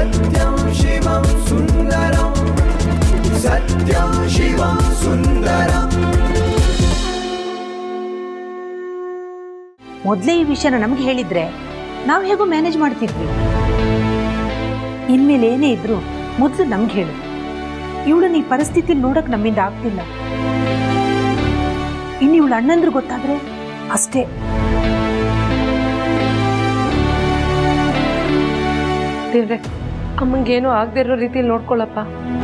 सत्यं शिवं सुन्दरं सत्यं शिवं सुन्दरम् ಮೊದಲೇ ಈ ವಿಷಯನ ನಮ್ಗೆ ಹೇಳಿದ್ರೆ ನಾವು ಹೇಗೋ ಮ್ಯಾನೇಜ್ ಮಾಡ್ತಿದ್ವಿ ಇನ್ಮೇಲೆ ಏನೇ ಇದ್ರು ಮೊದಲು ನಮ್ಗೆ ಹೇಳು ಇವಳನ್ನ ಈ ಪರಿಸ್ಥಿತಿ ನೋಡಕ್ ನಮ್ಮಿಂದ ಆಗ್ತಿಲ್ಲ ಇನ್ನು ಇವಳ ಅಣ್ಣಂದ್ರು ಗೊತ್ತಾದ್ರೆ ಅಷ್ಟೇ ದೇವ್ರೆ ಅಮ್ಮಂಗೇನು ಆಗದೆ ಇರೋ ರೀತಿಲಿ ನೋಡ್ಕೊಳ್ಳಪ್ಪ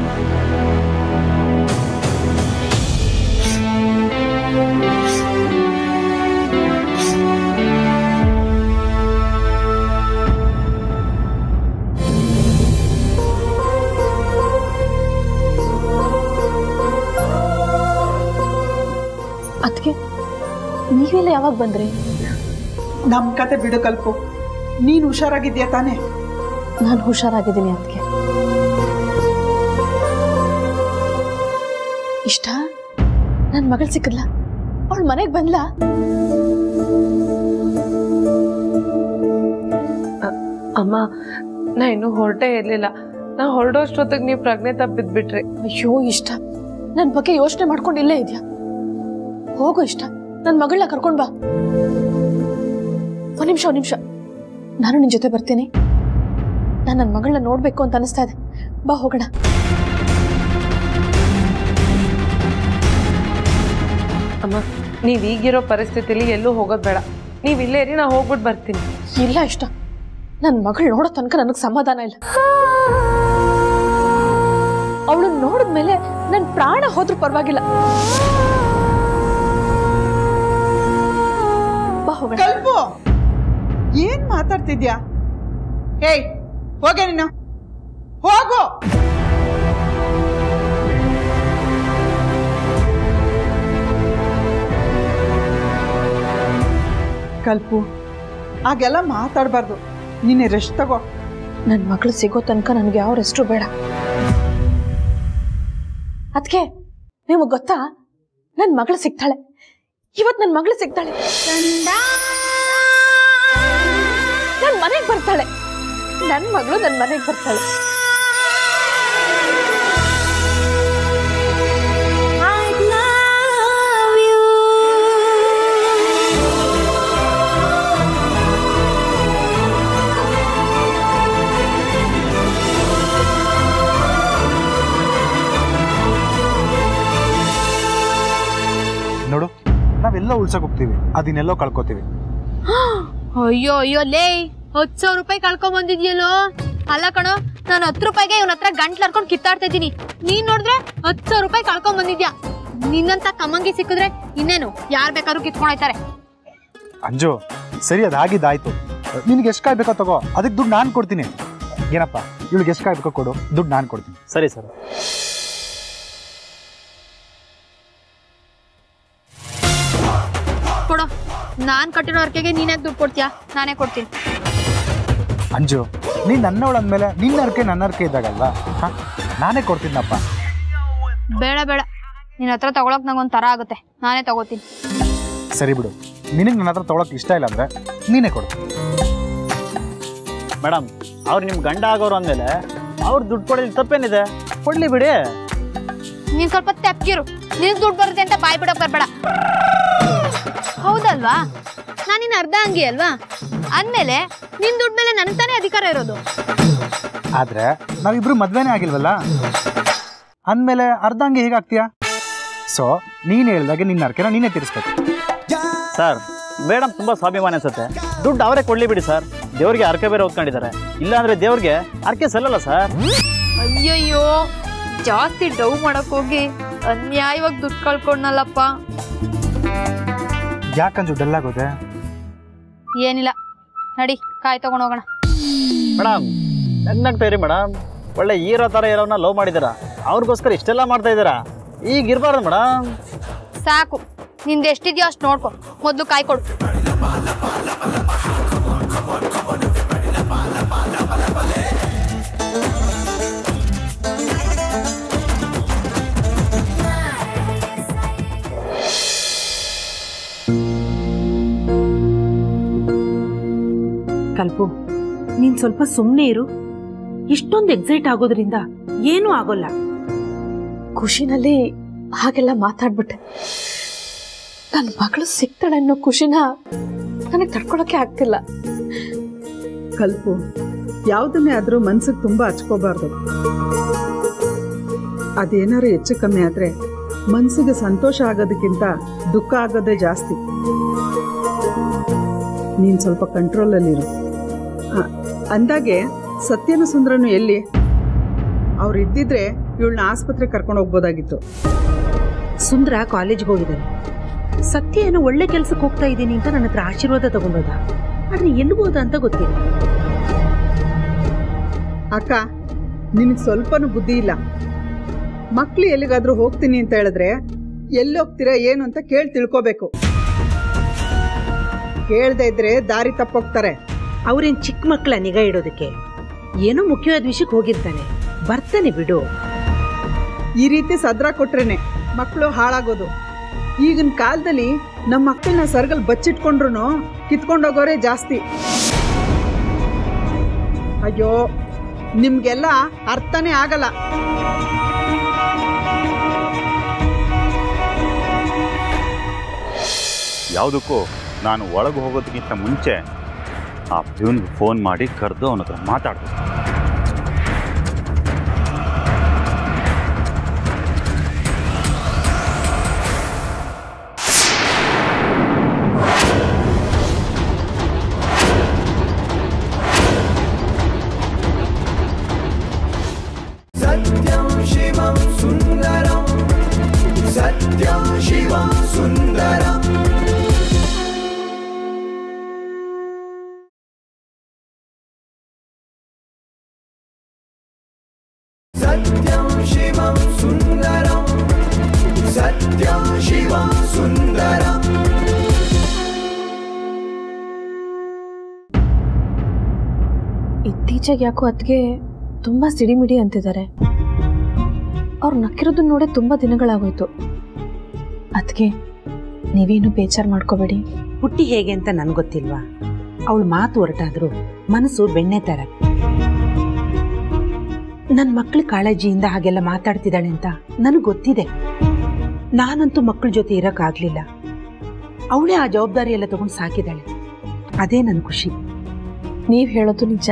ಅದಕ್ಕೆ ನೀವೆಲ್ಲ ಯಾವಾಗ ಬಂದ್ರಿ ನಮ್ ಕತೆ ಬಿಡು ಕಲ್ಪು ನೀನ್ ಹುಷಾರಾಗಿದ್ಯಾ ತಾನೇ ನಾನು ಹುಷಾರಾಗಿದ್ದೀನಿ ಅದಕ್ಕೆ ಇಷ್ಟ ನನ್ನ ಮಗಳು ಸಿಕ್ಕದ್ಲ ಅವಳ ಮನೆಗೆ ಬಂದ್ಲಾ ಅಮ್ಮ ನಾ ಇನ್ನೂ ಹೊರಟೇ ಇರಲಿಲ್ಲ ನಾ ಹೊರಡೋಷ್ಟೊತ್ತಿಗೆ ನೀವು ಪ್ರಜ್ಞೆ ತಪ್ಪಿದ್ಬಿಟ್ರಿ ಅಯ್ಯೋ ಇಷ್ಟ ನನ್ನ ಬಗ್ಗೆ ಯೋಚನೆ ಮಾಡ್ಕೊಂಡು ಇಲ್ಲೇ ಇದೆಯಾ ಹೋಗು ಇಷ್ಟ ನನ್ನ ಮಗಳನ್ನ ಕರ್ಕೊಂಡ್ ಬಾ ಒಂದ್ ನಿಮಿಷ ಒಂದ್ ನಿಮಿಷ ನಾನು ನಿನ್ ಜೊತೆ ಬರ್ತೀನಿ ನಾನು ನನ್ನ ಮಗಳನ್ನ ನೋಡ್ಬೇಕು ಅಂತ ಅನಿಸ್ತಾ ಇದೆ ಬಾ ಹೋಗೋಣ ಅಮ್ಮ ನೀವು ಈಗಿರೋ ಪರಿಸ್ಥಿತಿಲಿ ಎಲ್ಲೂ ಹೋಗೋದು ಬೇಡ ನೀವು ಇಲ್ಲೇ ಇರಿ ನಾ ಹೋಗ್ಬಿಟ್ಟು ಬರ್ತೀನಿ ಇಲ್ಲ ಇಷ್ಟ ನನ್ನ ಮಗಳು ನೋಡೋ ತನಕ ನನಗೆ ಸಮಾಧಾನ ಇಲ್ಲ ಅವಳು ನೋಡಿದ್ಮೇಲೆ ನನ್ನ ಪ್ರಾಣ ಹೋದ್ರೂ ಪರವಾಗಿಲ್ಲ ಬಾ ಹೋಗೋಣ ಕಲ್ಪು ಏನ್ ಮಾತಾಡ್ತಿದ್ಯಾ ಏಯ್ ಹೋಗೆ ನೀನು ಹೋಗು ಕಲ್ಪು ಹಾಗೆಲ್ಲ ಮಾತಾಡಬಾರ್ದು ನೀನೆ ರೆಸ್ಟ್ ತಗೋ ನನ್ನ ಮಗಳು ಸಿಗೋ ತನಕ ನನಗೆ ಯಾವ ರೆಸ್ಟು ಬೇಡ ಅದಕ್ಕೆ ನಿಮಗೆ ಗೊತ್ತಾ ನನ್ನ ಮಗಳು ಸಿಗ್ತಾಳೆ ಇವತ್ತು ನನ್ನ ಮಗಳು ಸಿಗ್ತಾಳೆ ನನ್ನ ಮನೆಗೆ ಬರ್ತಾಳೆ ನನ್ನ ಮಗಳು ನನ್ನ ಮನೆಗೆ ಬರ್ತಾಳೆ ನೋಡು ನಾವೆಲ್ಲ ಉಳ್ಸಕ್ ಹೋಗ್ತೀವಿ ಅದನ್ನೆಲ್ಲೋ ಕಳ್ಕೊತೀವಿ ಅಯ್ಯೋ ಅಯ್ಯೋ ಲೇ ಹತ್ತು ಸಾವಿರ ರೂಪಾಯಿ ಕಳ್ಕೊಂಡ್ ಬಂದಿದ್ಯಲ್ಲೋ ಅಲ್ಲ ಕಣೋ ನಾನು ಹತ್ತು ರೂಪಾಯಿಗೆ ಇವನ ಹತ್ರ ಗಂಟ್ಲು ಹರ್ಕೊಂಡು ಕಿತ್ತಾಡ್ತಾ ಇದ್ದೀನಿ ನೀನ್ ನೋಡಿದ್ರೆ ಹತ್ತು ಸಾವಿರ ರೂಪಾಯಿ ಕಳ್ಕೊಂಡ್ ಬಂದಿದ್ಯಾ ನಿನ್ನಂತ ಕಮ್ಮಂಗಿ ಸಿಕ್ಕಿದ್ರೆ ಇನ್ನೇನು ಯಾರ್ ಬೇಕಾದ್ರೂ ಕಿತ್ಕೊಂಡ್ ಹೋಯ್ತಾರೆ ಅಂಜು ಸರಿ ಅದು ಆಗಿದ್ದಾಯ್ತು ನಿನಗೆ ಎಷ್ಟು ಕಾಯ್ಬೇಕೋ ತಗೋ ಅದಕ್ಕೆ ದುಡ್ಡು ನಾನು ಕೊಡ್ತೀನಿ ಏನಪ್ಪ ಇವಳಿಗೆ ಎಷ್ಟು ಕಾಯ್ಬೇಕೋ ಕೊಡು ದುಡ್ಡು ನಾನು ಕೊಡ್ತೀನಿ ಸರಿ ಸರ್ ಕೊಡೋ ನಾನ್ ಕಟ್ಟಿರೋ ಅರ್ಕೆಗೆ ನೀನ್ಯಾಕೆ ದುಡ್ಡು ಕೊಡ್ತೀಯಾ ನಾನೇ ಕೊಡ್ತೀನಿ ಅಂಜು ನೀನು ನನ್ನವಳು ಅಂದಮೇಲೆ ನಿನ್ನ ಅರ್ಕೆ ನನ್ನ ಅರ್ಕೆ ಇದ್ದಾಗಲ್ವಾ ಹಾಂ ನಾನೇ ಕೊಡ್ತೀನಪ್ಪ ಬೇಡ ಬೇಡ ನಿನ್ನ ಹತ್ರ ತಗೊಳಕ್ ನಂಗೊಂದ್ ತರ ಆಗುತ್ತೆ ನಾನೇ ತಗೋತೀನಿ ಸರಿ ಬಿಡು ನಿನಗೆ ನನ್ನ ಹತ್ರ ತೊಗೊಳಕ್ಕೆ ಇಷ್ಟ ಇಲ್ಲ ಅಂದರೆ ನೀನೇ ಕೊಡು ಮೇಡಮ್ ಅವ್ರು ನಿಮ್ಮ ಗಂಡ ಆಗೋರು ಅಂದಮೇಲೆ ಅವ್ರು ದುಡ್ಡು ಕೊಡೋದು ತಪ್ಪೇನಿದೆ ಕೊಡ್ಲಿ ಬಿಡಿ ನೀನ್ ಸ್ವಲ್ಪ ತೆಪ್ಕಿರು ನಿನ್ ದುಡ್ಡು ಬರುತ್ತೆ ಅಂತ ಬಾಯ್ ಬಿಡಕ್ ಬರ್ಬೇಡ ಹೌದಲ್ವಾ ನಾನು ನಿನ್ನ ಅರ್ಧ ಅಂಗಿ ಅಲ್ವಾ ಅಂದ್ಮೇಲೆ ನಿನ್ ದುಡ್ಡು ಮೇಲೆ ನನಗ್ ತಾನೇ ಅಧಿಕಾರ ಇರೋದು ಆದರೆ ನಾವಿಬ್ರು ಮದ್ವೆನೇ ಆಗಿಲ್ವಲ್ಲ ಅಂದಮೇಲೆ ಅರ್ಧಂಗೆ ಹೇಗಾಗ್ತೀಯಾ ಸೊ ನೀನು ಹೇಳ್ದಾಗೆ ನಿನ್ನ ಅರ್ಕೆನ ನೀನೇ ತೀರಿಸ್ಬೇಕು ಸರ್ ಮೇಡಮ್ ತುಂಬ ಸ್ವಾಭಿಮಾನ ಅನ್ಸುತ್ತೆ ದುಡ್ಡು ಅವರೇ ಕೊಡ್ಲಿ ಬಿಡಿ ಸರ್ ದೇವ್ರಿಗೆ ಅರ್ಕೆ ಬೇರೆ ಓದ್ಕೊಂಡಿದ್ದಾರೆ ಇಲ್ಲಾಂದ್ರೆ ದೇವ್ರಿಗೆ ಅರ್ಕೆ ಸಲ್ಲಲ್ಲ ಸರ್ ಅಯ್ಯಯ್ಯೋ ಜಾಸ್ತಿ ಡವ್ ಮಾಡಕ್ ಹೋಗಿ ಅನ್ಯಾಯವಾಗಿ ದುಡ್ಡು ಕಳ್ಕೊಂಡ್ನಲ್ಲಪ್ಪ ಯಾಕಂಜು ಡಲ್ಲಾಗೋದೆ ಏನಿಲ್ಲ ನಡಿ ಕಾಯಿ ತಗೊಂಡ್ ಹೋಗೋಣ ಮೇಡಮ್ ನಗ್ನಾಗ್ತಾ ಇರಿ ಮೇಡಮ್ ಒಳ್ಳೆ ಹೀರೋ ಥರ ಇರೋನ ಲವ್ ಮಾಡಿದ್ದೀರಾ ಅವ್ರಿಗೋಸ್ಕರ ಇಷ್ಟೆಲ್ಲ ಮಾಡ್ತಾ ಇದ್ದೀರಾ ಈಗ ಇರಬಾರ್ದು ಮೇಡಮ್ ಸಾಕು ನಿಂದು ಎಷ್ಟಿದ್ಯೋ ಅಷ್ಟು ನೋಡ್ಕೊ ಮೊದಲು ಕಾಯಿ ಕೊಡು ಕಲ್ಪು ನೀನ್ ಸ್ವಲ್ಪ ಸುಮ್ಮನೆ ಇರು ಇಷ್ಟೊಂದು ಎಕ್ಸೈಟ್ ಆಗೋದ್ರಿಂದ ಏನೂ ಆಗೋಲ್ಲ ಖುಷಿನಲ್ಲಿ ಹಾಗೆಲ್ಲ ಮಾತಾಡ್ಬಿಟ್ಟೆ ನನ್ನ ಮಗಳು ಸಿಗ್ತಾಳೆ ಅನ್ನೋ ಖುಷಿನ ನನಗೆ ತಡ್ಕೊಳಕ್ಕೆ ಆಗ್ತಿಲ್ಲ ಕಲ್ಪು ಯಾವುದನ್ನೇ ಆದರೂ ಮನ್ಸಿಗೆ ತುಂಬ ಹಚ್ಕೋಬಾರ್ದು ಅದೇನಾರು ಹೆಚ್ಚು ಕಮ್ಮಿ ಆದರೆ ಮನ್ಸಿಗೆ ಸಂತೋಷ ಆಗೋದಕ್ಕಿಂತ ದುಃಖ ಆಗೋದೇ ಜಾಸ್ತಿ ನೀನು ಸ್ವಲ್ಪ ಕಂಟ್ರೋಲಲ್ಲಿರು ಆ, ಅಂದಾಗೆ ಸತ್ಯನ ಸುಂದ್ರನು ಎಲ್ಲಿ ಅವ್ರು ಇದ್ದಿದ್ರೆ ಇವಳನ್ನ ಆಸ್ಪತ್ರೆಗೆ ಕರ್ಕೊಂಡು ಹೋಗ್ಬೋದಾಗಿತ್ತು ಸುಂದ್ರ ಕಾಲೇಜ್ಗೆ ಹೋಗಿದ್ದಾನೆ ಸತ್ಯ ಏನೋ ಒಳ್ಳೆ ಕೆಲ್ಸಕ್ಕೆ ಹೋಗ್ತಾ ಇದ್ದೀನಿ ಅಂತ ನನ್ನ ಹತ್ರ ಆಶೀರ್ವಾದ ತಗೊಂಡೋದ ಆದ್ರೆ ಎಲ್ಬೋದ ಅಂತ ಗೊತ್ತಿಲ್ಲ ಅಕ್ಕ ನಿನಗೆ ಸ್ವಲ್ಪನೂ ಬುದ್ಧಿ ಇಲ್ಲ ಮಕ್ಳು ಎಲ್ಲಿಗಾದ್ರೂ ಹೋಗ್ತೀನಿ ಅಂತ ಹೇಳಿದ್ರೆ ಎಲ್ಲಿ ಹೋಗ್ತೀರಾ ಏನು ಅಂತ ಕೇಳಿ ತಿಳ್ಕೋಬೇಕು ಕೇಳ್ದೆ ಇದ್ರೆ ದಾರಿ ತಪ್ಪೋಗ್ತಾರೆ ಅವ್ರೇನ್ ಚಿಕ್ಕ ಮಕ್ಕಳ ನಿಗಾ ಇಡೋದಕ್ಕೆ ಏನೋ ಮುಖ್ಯವಾದ ವಿಷಯಕ್ಕೆ ಹೋಗಿರ್ತಾನೆ ಬರ್ತಾನೆ ಬಿಡು ಈ ರೀತಿ ಸದ್ರ ಕೊಟ್ರೇನೆ ಮಕ್ಕಳು ಹಾಳಾಗೋದು ಈಗಿನ ಕಾಲದಲ್ಲಿ ನಮ್ಮ ಮಕ್ಕಳನ್ನ ಸರ್ಗಲ್ ಬಚ್ಚಿಟ್ಕೊಂಡ್ರು ಕಿತ್ಕೊಂಡೋಗೋರೇ ಜಾಸ್ತಿ ಅಯ್ಯೋ ನಿಮ್ಗೆಲ್ಲ ಅರ್ಥನೇ ಆಗಲ್ಲ ಯಾವುದಕ್ಕೂ ನಾನು ಒಳಗೆ ಹೋಗೋದಕ್ಕಿಂತ ಮುಂಚೆ ಆ ಪ್ಯೂನ್ಗೆ ಫೋನ್ ಮಾಡಿ ಕರೆದು ಅವನ ಹತ್ರ ಮಾತಾಡ್ಬೇಕು सत्यं शिवं सुन्दरं सत्यं शिवं सुन्दरम् सत्यं शिवं सुन्दरं सत्यं शिवं सुन्दरम् ಇತ್ತೀಚೆಗೆ ಯಾಕೋ ಅದಕ್ಕೆ ತುಂಬಾ ಸಿಡಿಮಿಡಿ ಅಂತಿದ್ದಾರೆ ಅವ್ರು ನಕ್ಕಿರೋದನ್ನ ನೋಡೇ ತುಂಬಾ ದಿನಗಳಾಗೋಯ್ತು ಅದಕ್ಕೆ ನೀವೇನು ಬೇಜಾರು ಮಾಡ್ಕೋಬೇಡಿ ಹುಟ್ಟಿ ಹೇಗೆ ಅಂತ ನನ್ಗೆ ಗೊತ್ತಿಲ್ವಾ ಅವಳು ಮಾತು ಹೊರಟಾದ್ರು ಮನಸ್ಸು ಬೆಣ್ಣೆ ತರ ನನ್ನ ಮಕ್ಳ ಕಾಳಜಿಯಿಂದ ಹಾಗೆಲ್ಲ ಮಾತಾಡ್ತಿದ್ದಾಳೆ ಅಂತ ನನಗೆ ಗೊತ್ತಿದೆ ನಾನಂತೂ ಮಕ್ಕಳ ಜೊತೆ ಇರೋಕ್ಕಾಗ್ಲಿಲ್ಲ ಅವಳೇ ಆ ಜವಾಬ್ದಾರಿ ಎಲ್ಲ ತಗೊಂಡು ಸಾಕಿದಾಳೆ ಅದೇ ನನ್ನ ಖುಷಿ ನೀವು ಹೇಳೋದು ನಿಜ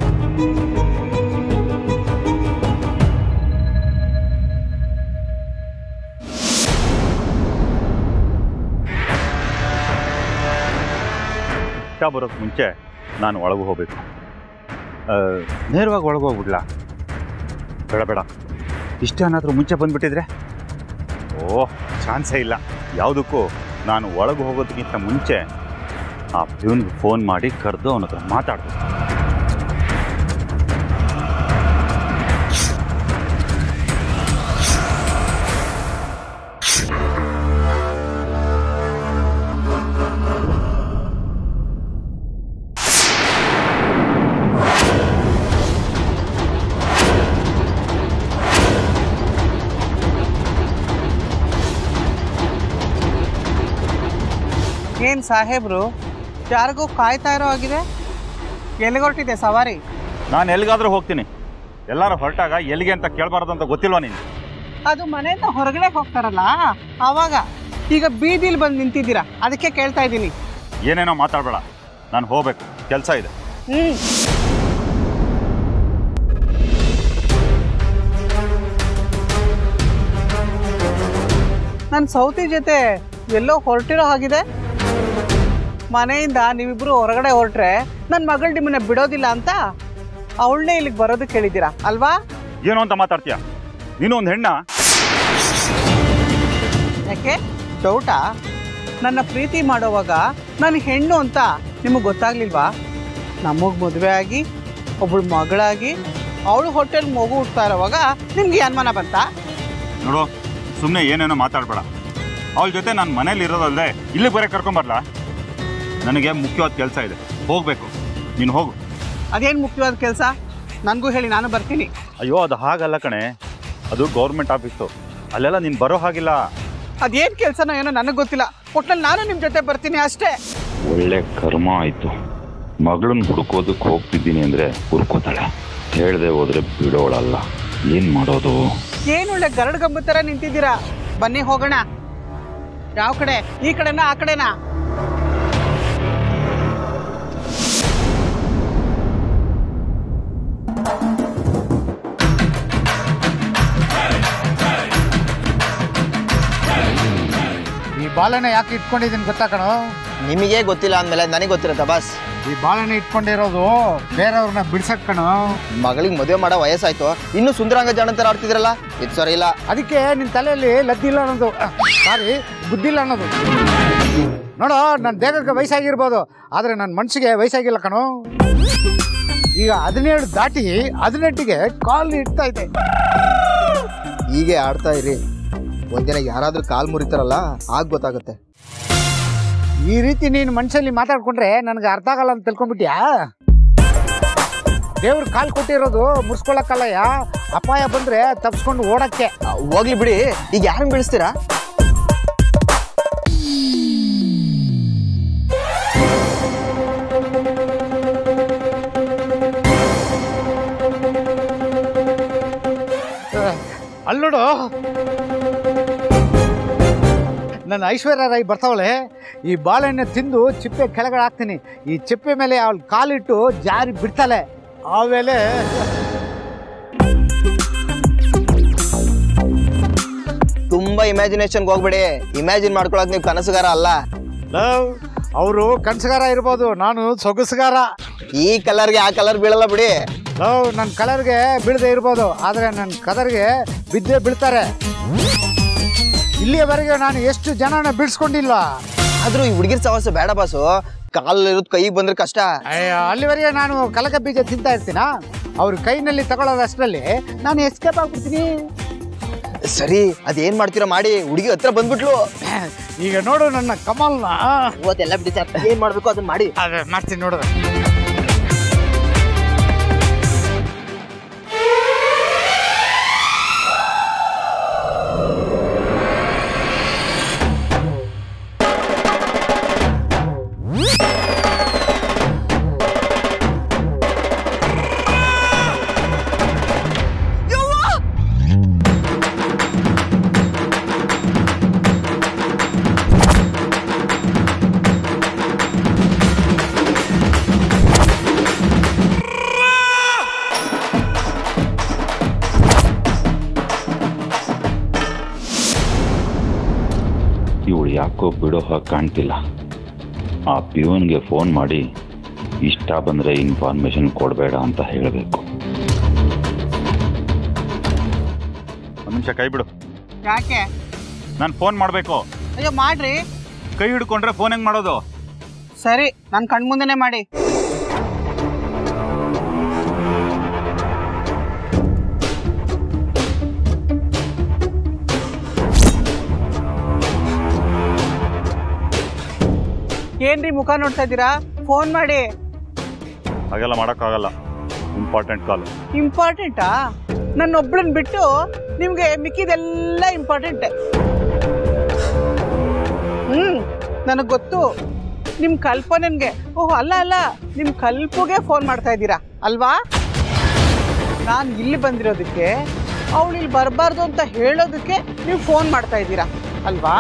ಇಷ್ಟ ಬರೋಕ್ಕೆ ಮುಂಚೆ ನಾನು ಒಳಗೆ ಹೋಗಬೇಕು ನೇರವಾಗಿ ಒಳಗೆ ಹೋಗ್ಬಿಡ್ಲಾ ಬೇಡ ಬೇಡ ಇಷ್ಟ ಏನಾದರೂ ಮುಂಚೆ ಬಂದುಬಿಟ್ಟಿದ್ರೆ ಓಹ್ ಚಾನ್ಸೇ ಇಲ್ಲ ಯಾವುದಕ್ಕೂ ನಾನು ಒಳಗೆ ಹೋಗೋದಕ್ಕಿಂತ ಮುಂಚೆ ಆ ಪ್ಯೂನ್ಗೆ ಫೋನ್ ಮಾಡಿ ಕರೆದು ಅವನ ಹತ್ರ ಮಾತಾಡ್ಬೇಕು ಏನ್ ಸಾಹೇಬ್ರು ಯಾರಿಗೂ ಕಾಯ್ತಾ ಇರೋ ಆಗಿದೆ ಎಲ್ಲಿಗೊಟ್ಟಿದೆ ಸವಾರಿ ನಾನು ಎಲ್ಲಿಗಾದ್ರೂ ಹೋಗ್ತೀನಿ ಎಲ್ಲರೂ ಹೊರಟಾಗ ಎಲ್ಲಿಗೆ ಅಂತ ಕೇಳಬಾರ್ದು ಅಂತ ಗೊತ್ತಿಲ್ವಾ ನೀನು ಅದು ಮನೆಯಿಂದ ಹೊರಗಡೆ ಹೋಗ್ತಾರಲ್ಲ ಆವಾಗ ಈಗ ಬೀದಿಲಿ ಬಂದು ನಿಂತಿದ್ದೀರಾ ಅದಕ್ಕೆ ಕೇಳ್ತಾ ಇದ್ದೀನಿ ಏನೇನೋ ಮಾತಾಡಬೇಡ ನಾನು ಹೋಗ್ಬೇಕು ಕೆಲಸ ಇದೆ ಹ್ಮ್ ನನ್ನ ಸೌತಿ ಜೊತೆ ಎಲ್ಲೋ ಹೊರಟಿರೋ ಹಾಗಿದೆ ಮನೆಯಿಂದ ನೀವಿಬ್ರು ಹೊರಗಡೆ ಹೊರಟ್ರೆ ನನ್ನ ಮಗಳು ನಿಮ್ಮನ್ನ ಬಿಡೋದಿಲ್ಲ ಅಂತ ಅವಳನ್ನೇ ಇಲ್ಲಿಗೆ ಬರೋದಕ್ಕೆ ಹೇಳಿದ್ದೀರಾ ಅಲ್ವಾ ಏನು ಅಂತ ಮಾತಾಡ್ತೀಯ ನೀನು ಒಂದು ಹೆಣ್ಣ ಯಾಕೆ ಡೌಟಾ ನನ್ನ ಪ್ರೀತಿ ಮಾಡೋವಾಗ ನಾನು ಹೆಣ್ಣು ಅಂತ ನಿಮಗೆ ಗೊತ್ತಾಗ್ಲಿಲ್ವಾ ನಮಗೆ ಮದುವೆ ಆಗಿ ಒಬ್ಬಳು ಮಗಳಾಗಿ ಅವಳು ಹೊಟ್ಟೆಲ್ ಮಗು ಹುಡ್ತಾ ಇರೋವಾಗ ನಿಮ್ಗೆ ಅನುಮಾನ ಬಂತಾ ನೋಡು ಸುಮ್ಮನೆ ಏನೇನೋ ಮಾತಾಡಬೇಡ ಅವಳ ಜೊತೆ ನಾನು ಮನೇಲಿ ಇರೋದಲ್ಲದೆ ಇಲ್ಲಿಗೆ ಬರೀ ಕರ್ಕೊಂಬರ್ಲಾ ನನಗೆ ಮುಖ್ಯವಾದ ಕೆಲಸ ಇದೆ ಹೋಗಬೇಕು ನೀನು ಹೋಗು ಅದೇನು ಮುಖ್ಯವಾದ ಕೆಲಸ ನನಗೂ ಹೇಳಿ ನಾನು ಬರ್ತೀನಿ ಅಯ್ಯೋ ಅದು ಹಾಗಲ್ಲ ಕಣೆ ಅದು ಗೌರ್ಮೆಂಟ್ ಆಫೀಸು ಅಲ್ಲೆಲ್ಲ ನೀನು ಬರೋ ಹಾಗಿಲ್ಲ ಅದೇನು ಕೆಲಸನೋ ಏನೋ ನನಗೆ ಗೊತ್ತಿಲ್ಲ ಒಟ್ನಲ್ಲಿ ನಾನು ನಿಮ್ಮ ಜೊತೆ ಬರ್ತೀನಿ ಅಷ್ಟೇ ಒಳ್ಳೆ ಕರ್ಮ ಆಯ್ತು ಮಗಳನ್ನ ಹುಡ್ಕೋದಕ್ಕೆ ಹೋಗ್ತಿದ್ದೀನಿ ಅಂದ್ರೆ ಹುಡ್ಕೋತಾಳೆ ಹೇಳ್ದೆ ಹೋದ್ರೆ ಬಿಡೋಳಲ್ಲ ಏನು ಮಾಡೋದು ಏನೊಳ್ಳೆ ಗರಡ್ ಗಂಬ ಥರ ನಿಂತಿದ್ದೀರಾ ಬನ್ನಿ ಹೋಗೋಣ ಯಾವ ಕಡೆ ಈ ಕಡೆನಾ ಆ ಕಡೆನಾ ಈ ಬಾಳೆನ ಯಾಕೆ ಇಟ್ಕೊಂಡಿದ್ದೀನಿ ಗೊತ್ತಾ ಕಣೋ ನಿಮಗೆ ಗೊತ್ತಿಲ್ಲ ಅಂದಮೇಲೆ ನನಗೆ ಗೊತ್ತಿರುತ್ತೆ ಬಾಸ್ ಈ ಬಾಳೆನ ಇಟ್ಕೊಂಡಿರೋದು ಬೇರೆಯವ್ರನ್ನ ಬಿಡ್ಸಕ್ ಕಣೋ ಮಗಳಿಗೆ ಮದುವೆ ಮಾಡೋ ವಯಸ್ಸಾಯ್ತು ಇನ್ನು ಸುಂದರಾಂಗ ಜಾಣ ಥರ ಆಡ್ತಿದ್ರಲ್ಲ ಇದು ಸರಿ ಇಲ್ಲ ಅದಕ್ಕೆ ನಿನ್ನ ತಲೆಯಲ್ಲಿ ಲದ್ದಿಲ್ಲ ಅನ್ನೋದು ಸಾರಿ ಬುದ್ಧಿಲ್ಲ ಅನ್ನೋದು ನೋಡೋ ನನ್ನ ದೇಹಕ್ಕೆ ವಯಸ್ಸಾಗಿರ್ಬೋದು ಆದರೆ ನನ್ನ ಮನಸ್ಸಿಗೆ ವಯಸ್ಸಾಗಿಲ್ಲ ಕಣೋ ಈಗ ಹದಿನೇಳು ದಾಟಿ ಹದಿನೆಂಟಿಗೆ ಕಾಲು ಇಡ್ತಾ ಇದೆ ಹೀಗೆ ಆಡ್ತಾ ಇರಿ ಒಂದಿನ ಯಾರಾದ್ರೂ ಕಾಲ್ ಮುರಿತಾರಲ್ಲ ಆಗ ಗೊತ್ತಾಗುತ್ತೆ ಈ ರೀತಿ ನೀನು ಮನಸ್ಸಲ್ಲಿ ಮಾತಾಡ್ಕೊಂಡ್ರೆ ನನಗೆ ಅರ್ಥ ಆಗಲ್ಲ ಅಂತ ತಿಳ್ಕೊಂಡ್ಬಿಟ್ಯಾ ದೇವ್ರು ಕಾಲು ಕೊಟ್ಟಿರೋದು ಮುರ್ಸ್ಕೊಳಕ್ಕಲ್ಲಯ್ಯ ಅಪಾಯ ಬಂದ್ರೆ ತಪ್ಸ್ಕೊಂಡು ಓಡಕ್ಕೆ ಹೋಗ್ಲಿ ಬಿಡಿ ಈಗ ಯಾರನ್ನ ಬೀಳಿಸ್ತೀರಾ ಅಲ್ಲೋಡು ನನ್ನ ಐಶ್ವರ್ಯ ರೈ ಬರ್ತಾವಳೆ ಈ ಬಾಳೆಹಣ್ಣೆ ತಿಂದು ಚಿಪ್ಪೆ ಕೆಳಗಡೆ ಹಾಕ್ತೀನಿ ಈ ಚಿಪ್ಪೆ ಮೇಲೆ ಅವಳು ಕಾಲಿಟ್ಟು ಜಾರಿ ಬಿಡ್ತಾಳೆ ಆಮೇಲೆ ತುಂಬಾ ಇಮ್ಯಾಜಿನೇಷನ್ಗೆ ಹೋಗ್ಬೇಡಿ ಇಮ್ಯಾಜಿನ್ ಮಾಡ್ಕೊಳಕ್ ನೀವು ಕನಸುಗಾರ ಅಲ್ಲ ಲವ್ ಅವರು ಕನ್ಸುಗಾರ ಇರ್ಬೋದು ನಾನು ಸೊಗಸುಗಾರ ಈ ಕಲರ್ಗೆ ಆ ಕಲರ್ ಬೀಳಲ್ಲ ಬಿಡಿ ಲವ್ ನನ್ನ ಕಲರ್ಗೆ ಬೀಳದೆ ಇರ್ಬೋದು ಆದರೆ ನನ್ನ ಕಲರ್ಗೆ ಬಿದ್ದೇ ಬೀಳ್ತಾರೆ ಇಲ್ಲಿಯವರೆಗೆ ನಾನು ಎಷ್ಟು ಜನನ ಬೀಳ್ಸ್ಕೊಂಡಿಲ್ಲ ಆದ್ರೂ ಈ ಹುಡುಗಿರ್ ಸವಾಸ ಬೇಡ ಬಾಸು ಕಾಲಿರೋದು ಕೈಗೆ ಬಂದ್ರೆ ಕಷ್ಟ ಅಯ್ಯೋ, ಅಲ್ಲಿವರೆಗೆ ನಾನು ಕಲಕ ಬೀಜ ತಿಂತಾ ಇರ್ತೀನ ಅವ್ರ ಕೈನಲ್ಲಿ ತಗೊಳ್ಳೋದಷ್ಟರಲ್ಲಿ ನಾನು ಎಸ್ಕೇಪ್ ಆಗ್ಬಿಡ್ತೀನಿ ಸರಿ ಅದೇನ್ ಮಾಡ್ತೀರಾ ಮಾಡಿ ಹುಡುಗಿ ಹತ್ರ ಬಂದ್ಬಿಟ್ಲು ಈಗ ನೋಡು ನನ್ನ ಕಮಲ್ನ ಇವತ್ತೆಲ್ಲ ಬಿಡಿ ಸರ್ ಏನ್ ಮಾಡ್ಬೇಕು ಅದನ್ನ ಮಾಡಿ ಅದೇ ಮಾಡ್ತೀನಿ ನೋಡು ಇವಳು ಯಾಕೋ ಬಿಡೋ ಹಾಗೆ ಕಾಣ್ತಿಲ್ಲ ಆ ಪ್ಯೂನ್ಗೆ ಫೋನ್ ಮಾಡಿ ಇಷ್ಟ ಬಂದರೆ ಇನ್ಫಾರ್ಮೇಶನ್ ಕೊಡಬೇಡ ಅಂತ ಹೇಳಬೇಕು ಒಂದು ನಿಮಿಷ ಕೈ ಬಿಡು ಯಾಕೆ ನಾನು ಫೋನ್ ಮಾಡಬೇಕು ಅಯ್ಯೋ ಮಾಡ್ರಿ ಕೈ ಹಿಡ್ಕೊಂಡ್ರೆ ಫೋನ್ ಹೆಂಗೆ ಮಾಡೋದು ಸರಿ ನನ್ನ ಕಣ್ಮುಂದೆನೆ ಮಾಡಿ ಏನ್ರಿ ಮುಖ ನೋಡ್ತಾ ಇದ್ದೀರಾ ಫೋನ್ ಮಾಡಿ ಹಾಗೆಲ್ಲ ಮಾಡೋಕ್ಕಾಗಲ್ಲ ಇಂಪಾರ್ಟೆಂಟ್ ಕಾಲು ಇಂಪಾರ್ಟೆಂಟಾ ನನ್ನೊಬ್ಳನ್ನ ಬಿಟ್ಟು ನಿಮಗೆ ಮಿಕ್ಕಿದೆಲ್ಲ ಇಂಪಾರ್ಟೆಂಟ್ ಹ್ಮ್ ನನಗೆ ಗೊತ್ತು ನಿಮ್ಮ ಕಲ್ಪನೆಗೆ ಓಹ್ ಅಲ್ಲ ಅಲ್ಲ ನಿಮ್ಮ ಕಲ್ಪಗೆ ಫೋನ್ ಮಾಡ್ತಾ ಇದ್ದೀರಾ ಅಲ್ವಾ ನಾನು ಇಲ್ಲಿ ಬಂದಿರೋದಕ್ಕೆ ಅವಳು ಇಲ್ಲಿ ಬರಬಾರ್ದು ಅಂತ ಹೇಳೋದಕ್ಕೆ ನೀವು ಫೋನ್ ಮಾಡ್ತಾ ಇದ್ದೀರಾ ಅಲ್ವಾ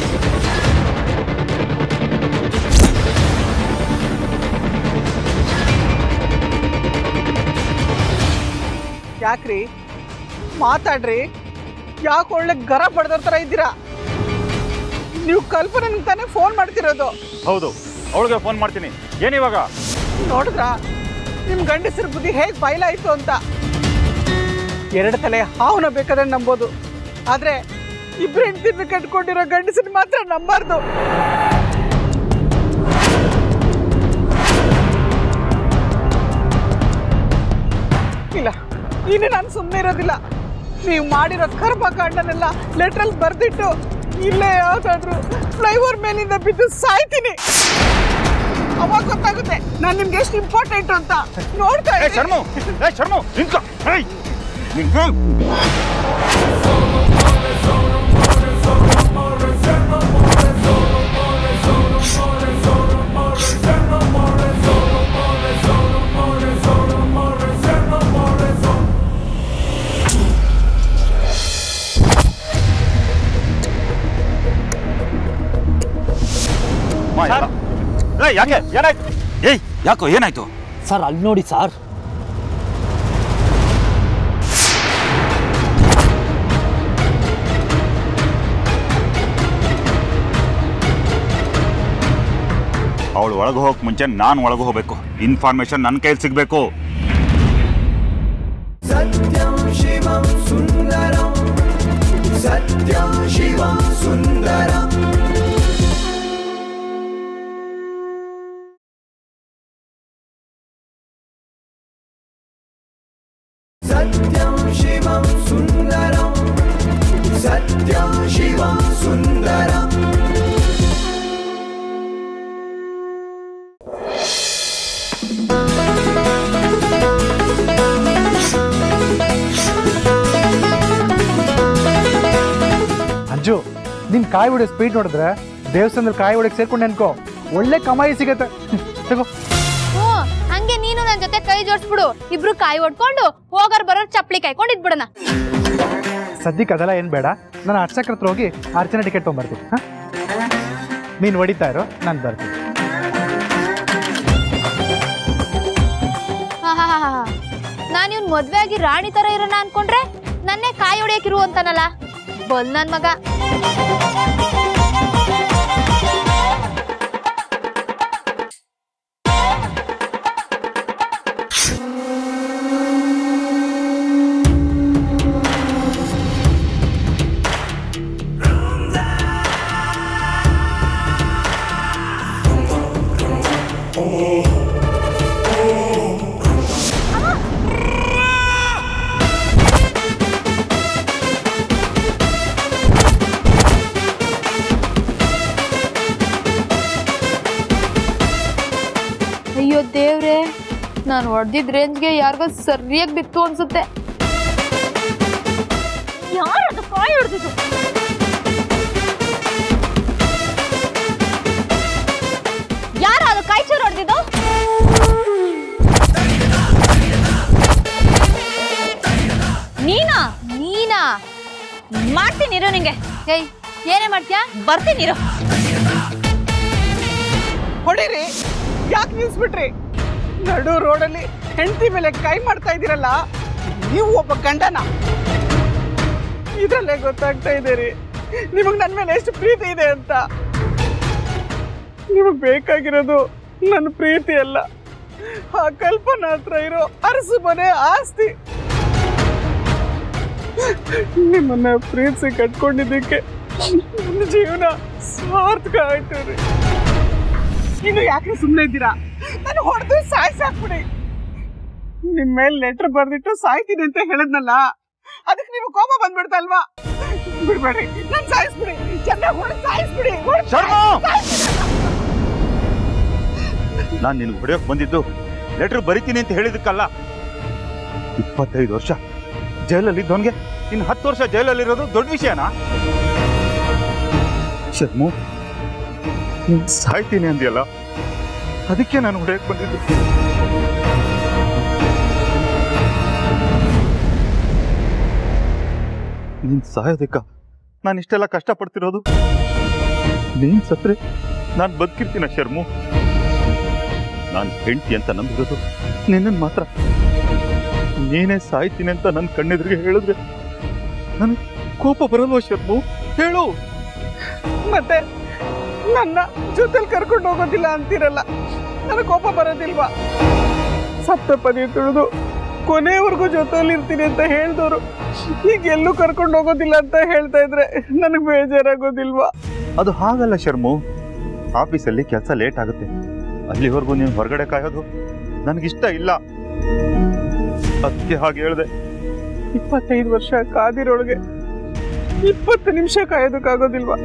ಯಾಕ್ರಿ ಮಾತಾಡ್ರಿ ಯಾಕೆ ಒಳ್ಳೆ ಗರ ಬಡ್ದೋರ್ ಥರ ಇದ್ದೀರಾ ನೀವು ಕಲ್ಪನೆಗೆ ತಾನೇ ಫೋನ್ ಮಾಡ್ತಿರೋದು ಹೌದು ಅವಳಿಗೆ ಫೋನ್ ಮಾಡ್ತೀನಿ ಏನಿವಾಗ ನೋಡಿದ್ರ ನಿಮ್ ಗಂಡಸರ ಬುದ್ಧಿ ಹೇಗೆ ಬಯಲಾಯ್ತು ಅಂತ ಎರಡು ತಲೆ ಹಾವನ್ನ ಬೇಕಾದ್ರೆ ನಂಬೋದು ಆದ್ರೆ ಇಬ್ರು ಹೆಂಡತಿನ ಕಟ್ಕೊಂಡಿರೋ ಗಂಡಸನ್ನ ಮಾತ್ರ ನಂಬಾರ್ದು ಇಲ್ಲ ಇನ್ನು ನಾನು ಸುಮ್ಮನೆ ಇರೋದಿಲ್ಲ ನೀವು ಮಾಡಿರೋ ಕರ್ಮಕಾಂಡನೆಲ್ಲ ಲೆಟ್ರಲ್ಲಿ ಬರ್ದಿಟ್ಟು ಇಲ್ಲೇ ಯಾವ್ದಾದ್ರು ಫ್ಲೈಓವರ್ ಮೇಲಿಂದ ಬಿದ್ದು ಸಾಯ್ತೀನಿ ಅವಾಗ ಗೊತ್ತಾಗುತ್ತೆ ನಾನು ನಿಮ್ಗೆ ಎಷ್ಟು ಇಂಪಾರ್ಟೆಂಟ್ ಅಂತ ನೋಡ್ತಾ ಏ ಶರ್ಮು ಏ ಶರ್ಮು ನಿಂತ್ಕೊ ಏಯ್ ನಿಂತ್ಕೊ. ಏ ಯಾಕೆ ಏನಾಯ್ತು ಏಯ್ ಯಾಕೋ ಏನಾಯ್ತು ಸರ್ ಅಲ್ಲಿ ನೋಡಿ ಸರ್ ಅವಳು ಒಳಗೆ ಹೋಗಕ್ಕೆ ಮುಂಚೆ ನಾನು ಒಳಗೆ ಹೋಗ್ಬೇಕು ಇನ್ಫಾರ್ಮೇಶನ್ ನನ್ನ ಕೈಯಲ್ಲಿ ಸಿಗಬೇಕು सत्यं शिवं सुन्दरं सत्यं शिवं सुन्दरम् सत्यं शिवं सुन्दरं सत्यं शिवं सुन्दरम् ಅಂಜು ನಿನ್ ಕಾಯಿ ಹೊಡೆ ಸ್ಪೀಡ್ ನೋಡಿದ್ರೆ ದೇವಸ್ಥಾನದಲ್ಲಿ ಕಾಯಿ ಹೊಡೆಗೆ ಸೇರ್ಕೊಂಡು ಅನ್ಕೋ ಒಳ್ಳೆ ಕಮಾಯಿ ಸಿಗತ್ತೆ ತಗೋ ಹ್ಞೂ ಹಂಗೆ ನೀನು ನನ್ನ ಜೊತೆ ಕೈ ಜೋಡಿಸ್ಬಿಡು ಇಬ್ರು ಕಾಯಿ ಹೊಡ್ಕೊಂಡು ಹೋಗೋರ್ ಬರೋರ್ ಚಪ್ಪಲಿ ಕಾಯ್ಕೊಂಡು ಇದ್ಬಿಡಣ ಸದ್ಯಕ್ಕೆ ಅದೆಲ್ಲ ಏನು ಬೇಡ ನಾನು ಅರ್ಚಕ್ರ ಹತ್ರ ಹೋಗಿ ಅರ್ಚನೆ ಟಿಕೆಟ್ ತೊಗೊಂಬರ್ತೀನಿ ಹಾಂ ನೀನು ಹೊಡಿತಾ ಇರೋ ನಾನು ಬರ್ತೀನಿ ನಾನು ಇವ್ನ್ ಮದ್ವೆ ಆಗಿ ರಾಣಿ ತರ ಇರೋಣ ಅನ್ಕೊಂಡ್ರೆ ನನ್ನೇ ಕಾಯಿ ಹೊಡಿಯಕಿರು ಅಂತಾನಲ್ಲ ಬಲ್ ನನ್ ಮಗ ಅಯ್ಯೋ ದೇವ್ರೆ ನಾನು ಹೊಡೆದಿದ್ ರೇಂಜ್ಗೆ ಯಾರಿಗೋ ಸರಿಯಾಗಿ ಬಿತ್ತು ಅನ್ಸುತ್ತೆ ಯಾರದು ಕಾಯಿ ಹೊಡೆದಿದ್ದು ಯಾರ ಅದು ಕಾಯಿ ಚೂರು ಹೊಡೆದಿದ್ದು ನೀನಾ ನೀನಾ ಮಾಡ್ತೀನಿರು ನಿಂಗೆ ಏಯ್ ಏನೇ ಮಾಡ್ತೀಯಾ ಬರ್ತೀನಿರು ಹೊಡೀರಿ ಯಾಕೆ ನಿಲ್ಸ್ಬಿಟ್ರಿ ನಡು ರೋಡಲ್ಲಿ ಹೆಂಡತಿ ಮೇಲೆ ಕೈ ಮಾಡ್ತಾ ಇದ್ದೀರಲ್ಲ ನೀವು ಒಬ್ಬ ಗಂಡನ ಇದರಲ್ಲೇ ಗೊತ್ತಾಗ್ತಾ ಇದೆ ರೀ ನಿಮಗೆ ನನ್ನ ಮೇಲೆ ಎಷ್ಟು ಪ್ರೀತಿ ಇದೆ ಅಂತ ನಿಮಗೆ ಬೇಕಾಗಿರೋದು ನನ್ನ ಪ್ರೀತಿ ಅಲ್ಲ ಆ ಕಲ್ಪನಾ ಹತ್ರ ಇರೋ ಅರಸು ಮನೆ ಆಸ್ತಿ ನಿಮ್ಮನ್ನ ಪ್ರೀತಿಸಿ ಕಟ್ಕೊಂಡಿದ್ದಕ್ಕೆ ನನ್ನ ಜೀವನ ಸಾರ್ಥಕ ಆಯ್ತು ರೀ ಇನ್ನು ಯಾಕೆ ಸುಮ್ಮನೆ ಇದ್ದೀರಾ ನಾನು ಹೊಡೆದು ಸಾಯಿಸಾಕ್ಬಿಡಿ ನಿಮ್ ಮೇಲೆ ಲೆಟರ್ ಬರ್ದಿಟ್ಟು ಸಾಯ್ತೀನಿ ಅಂತ ಹೇಳಿದ್ನಲ್ಲ ಅದಕ್ಕೆ ನೀವು ಕೋಪ ಬಂದ್ಬಿಡ್ತಲ್ವಾ ಬಿಡ್ಬೇಡಿ ನಾನು ಸಾಯಿಸ್ಬಿಡಿ ಚೆನ್ನಾಗಿ ಹೊಡೆದು ಸಾಯಿಸ್ಬಿಡಿ ಹೊಡ್ದ್ ಶರ್ಮಾ! ಸಾಯಿಸ್ಬಿಡಿ. ನಾನು ನಿನ್ಗೆ ಹೊಡೆಯೋಕೆ ಬಂದಿದ್ದು ಲೆಟರ್ ಬರಿತೀನಿ ಅಂತ ಹೇಳಿದಕ್ಕಲ್ಲ ಇಪ್ಪತ್ತೈದು ವರ್ಷ ಜೈಲಲ್ಲಿ ಇದ್ದವನ್ಗೆ ಇನ್ನು ಹತ್ತು ವರ್ಷ ಜೈಲಲ್ಲಿರೋದು ದೊಡ್ಡ ವಿಷಯನಾ ಶರ್ಮು ನೀನ್ ಸಾಯ್ತೀನಿ ಅಂದ್ಯಲ್ಲ ಅದಕ್ಕೆ ನಾನು ಹೊಡೆಯಕ್ಕೆ ಬಂದಿದ್ದು ನೀನ್ ಸಾಯೋದಕ್ಕ ನಾನು ಇಷ್ಟೆಲ್ಲ ಕಷ್ಟಪಡ್ತಿರೋದು ನೀನ್ ಸತ್ರೆ ನಾನು ಬದುಕಿರ್ತೀನ ಶರ್ಮು ನಾನು ಹೆಂಡತಿ ಅಂತ ನಂಬಿರೋದು ನಿನ್ನನ್ನು ಮಾತ್ರ ನೀನೇ ಸಾಯ್ತೀನಿ ಅಂತ ನನ್ನ ಕಣ್ಣೆದುರಿಗೆ ಹೇಳಿದ್ರೆ ನನಗೆ ಕೋಪ ಬರಲ್ವಾ ಶರ್ಮು ಹೇಳು ಮತ್ತೆ ನನ್ನ ಜೊತೆಲಿ ಕರ್ಕೊಂಡು ಹೋಗೋದಿಲ್ಲ ಅಂತೀರಲ್ಲ ನನಗೆ ಕೋಪ ಬರೋದಿಲ್ವಾ ಸಪ್ತ ಪದಿ ತುಳಿದು ಕೊನೆವರೆಗೂ ಜೊತೆಲಿ ಇರ್ತೀನಿ ಅಂತ ಹೇಳ್ದವ್ರು ಈಗ ಎಲ್ಲೂ ಕರ್ಕೊಂಡು ಹೋಗೋದಿಲ್ಲ ಅಂತ ಹೇಳ್ತಾ ಇದ್ರೆ ನನಗೆ ಬೇಜಾರಾಗೋದಿಲ್ವಾ ಅದು ಹಾಗಲ್ಲ ಶರ್ಮು ಆಫೀಸಲ್ಲಿ ಕೆಲಸ ಲೇಟ್ ಆಗುತ್ತೆ ಅಲ್ಲಿವರೆಗೂ ನೀನು ಹೊರಗಡೆ ಕಾಯೋದು ನನಗಿಷ್ಟ ಇಲ್ಲ ಅದಕ್ಕೆ ಹಾಗೆ ಹೇಳಿದೆ ಇಪ್ಪತ್ತೈದು ವರ್ಷ ಕಾದಿರೊಳಗೆ ಇಪ್ಪತ್ತು ನಿಮಿಷ ಕಾಯೋದಕ್ಕಾಗೋದಿಲ್ವಾ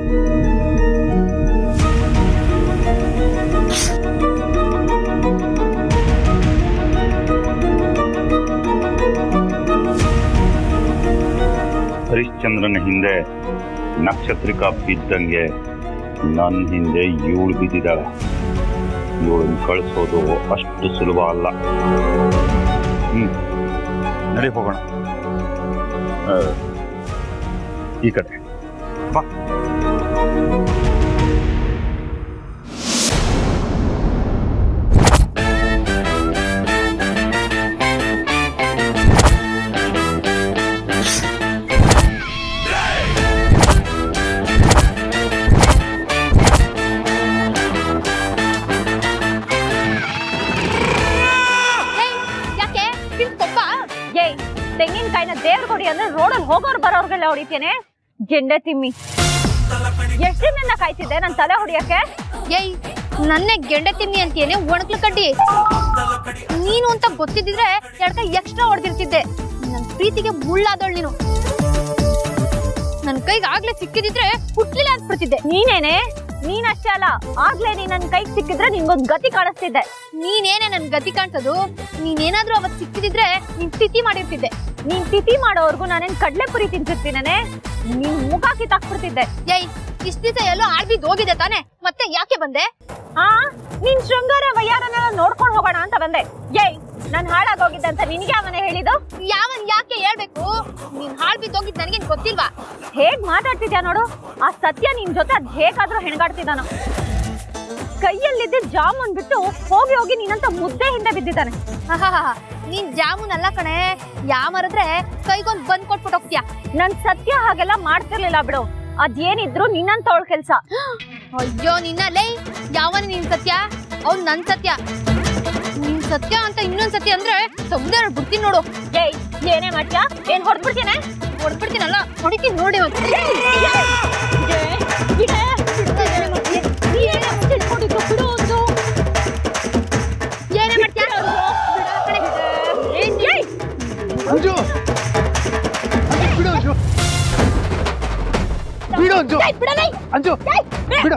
ಹರಿಶ್ಚಂದ್ರನ ಹಿಂದೆ ನಕ್ಷತ್ರಿಕಾ ಬಿದ್ದಂಗೆ ನನ್ನ ಹಿಂದೆ ಇವಳು ಬಿದ್ದಿದ್ದಾಳೆ ಇವಳನ್ನು ಕಳಿಸೋದು ಅಷ್ಟು ಸುಲಭ ಅಲ್ಲ ಹ್ಮ್ ನಡಿ ಹೋಗೋಣ ಆ, ಈ ಕಡೆ ಬಾ ತೆಂಗಿನಕಾಯಿನ ದೇವ್ರ ಕೊಡಿ ಅಂದ್ರೆ ರೋಡಲ್ಲಿ ಹೋಗೋರು ಬರೋರ್ಗೆಲ್ಲ ಹೊಡಿತೇನೆ ಗೆಂಡೆ ತಿಮ್ಮಿ ಎಷ್ಟು ದಿನದಿಂದ ಕಾಯ್ತಿದ್ದೆ ನನ್ನ ತಲೆ ಹೊಡಿಯಕ್ಕೆ ಏಯ್ ನನ್ನೇ ಗೆಂಡೆ ತಿನ್ನಿ ಅಂತೀಯೇನೆ ಒಣಗ್ಲ ಕಡ್ಡಿ ನೀನು ಅಂತ ಗೊತ್ತಿದ್ದಿದ್ರೆ ಎರಡ್ ಕೈ ಎಕ್ಸ್ಟ್ರಾ ಹೊಡೆದಿರ್ತಿದ್ದೆ ನನ್ ಪ್ರೀತಿಗೆ ಮುಳ್ಳಾದವಳು ನೀನು ನನ್ ಕೈಗೆ ಆಗ್ಲೇ ಸಿಕ್ಕಿದಿದ್ರೆ ಹುಟ್ಲಿಲ್ಲ ಅನ್ಸ್ಬಿಡ್ತಿದ್ದೆ ನೀನೇನೆ ನೀನಷ್ಟೇ ಅಲ್ಲ ಆಗ್ಲೇ ನೀನ್ ನನ್ ಕೈಗೆ ಸಿಕ್ಕಿದ್ರೆ ನಿನ್ಗೊಂದ್ ಗತಿ ಕಾಣಿಸ್ತಿದ್ದೆ ನೀನೇನೆ ನನ್ ಗತಿ ಕಾಣ್ಸೋದು ನೀನೇನಾದ್ರೂ ಅವತ್ ಸಿಕ್ಕಿದಿದ್ರೆ ನೀನ್ ತಿಥಿ ಮಾಡಿರ್ತಿದ್ದೆ ನೀನ್ ತಿಥಿ ಮಾಡೋವರ್ಗು ನಾನೇನ್ ಕಡ್ಲೆ ಪುರಿ ತಿಂತಿರ್ತೀನೇ ನೀನ್ ಮುಖ ಕಿತ್ತಾಕ್ಬಿಡ್ತಿದ್ದೆ ಏಯ್ ಇಷ್ಟ ದಿವಸ ಎಲ್ಲೋ ಆಳ್ಬಿದ್ ಹೋಗಿದೆ ತಾನೆ ಮತ್ತೆ ಯಾಕೆ ಬಂದೆ ಆ ನೀನ್ ಶೃಂಗಾರ ವಯ್ಯಾರನೆಲ್ಲ ನೋಡ್ಕೊಂಡು ಹೋಗೋಣ ಅಂತ ಬಂದೆ ಏಯ್ ನಾನ್ ಹಾಳಾಗೋಗಿದ್ದೆ ಅಂತ ನಿನಗೆ ಅವನೇ ಹೇಳಿದ್ದು ಯಾವನ್ ಯಾಕೆ ಹೇಳ್ಬೇಕು ನೀನ್ ಹಾಳ್ ಬಿದ್ದು ಹೋಗಿದ್ ನನಗೇನ್ ಗೊತ್ತಿಲ್ವಾ ಹೇಗ್ ಮಾತಾಡ್ತಿದ್ಯಾ ನೋಡು ಆ ಸತ್ಯ ನಿನ್ ಜೊತೆ ಅದ್ ಹೇಗಾದ್ರೂ ಹೆಣ್ಗಾಡ್ತಿದ್ದಾನು ಕೈಯಲ್ಲಿದ್ದ ಜಾಮೂನ್ ಬಿಟ್ಟು ಹೋಗಿ ಹೋಗಿ ನೀನಂತ ಮುದ್ದೆ ಹಿಂದೆ ಬಿದ್ದಿದ್ದಾನೆ ಆಹಾಹಾಹಾ. ನೀನ್ ಜಾಮೂನ್ ಅಲ್ಲ ಕಣೆ ಯಾಮರದ್ರೆ ಕೈಗೊಂದ್ ಬಂದ್ ಕೊಟ್ಬಿಟ್ಟು ಹೋಗ್ತೀಯ ನನ್ ಸತ್ಯ ಹಾಗೆಲ್ಲ ಮಾಡ್ತಿರ್ಲಿಲ್ಲ ಬಿಡು ಅದೇನಿದ್ರು ನಿನ್ನಂತವಳ ಕೆಲ್ಸ ಅಯ್ಯೋ ನಿನ್ನ ಲೇ ಯಾವನ ನಿನ್ ಸತ್ಯ ಅವ್ನ್ ನನ್ ಸತ್ಯ ನಿನ್ ಸತ್ಯ ಅಂತ ಇನ್ನೊಂದ್ ಸತ್ಯ ಅಂದ್ರೆ ಸಮುದ್ರ ಬಿಡ್ತೀನಿ ನೋಡು ಏಯ್ ಏನೇ ಮಾಡ್ತೀಯಾ ಏನ್ ಹೊಡ್ಬಿಡ್ತೀನಿ ಹೊಡ್ಬಿಡ್ತೀನಲ್ಲ ಹೊಡಿತೀನಿ ನೋಡಿ ಮತ್ತೆ ಏನೇ ಮಾಡ್ತೀಯ ಅಂಜು ಬಿಡು ಅಂಜು ಬಿಡು ಅಂಜು ಅಂಜು ಬಿಡು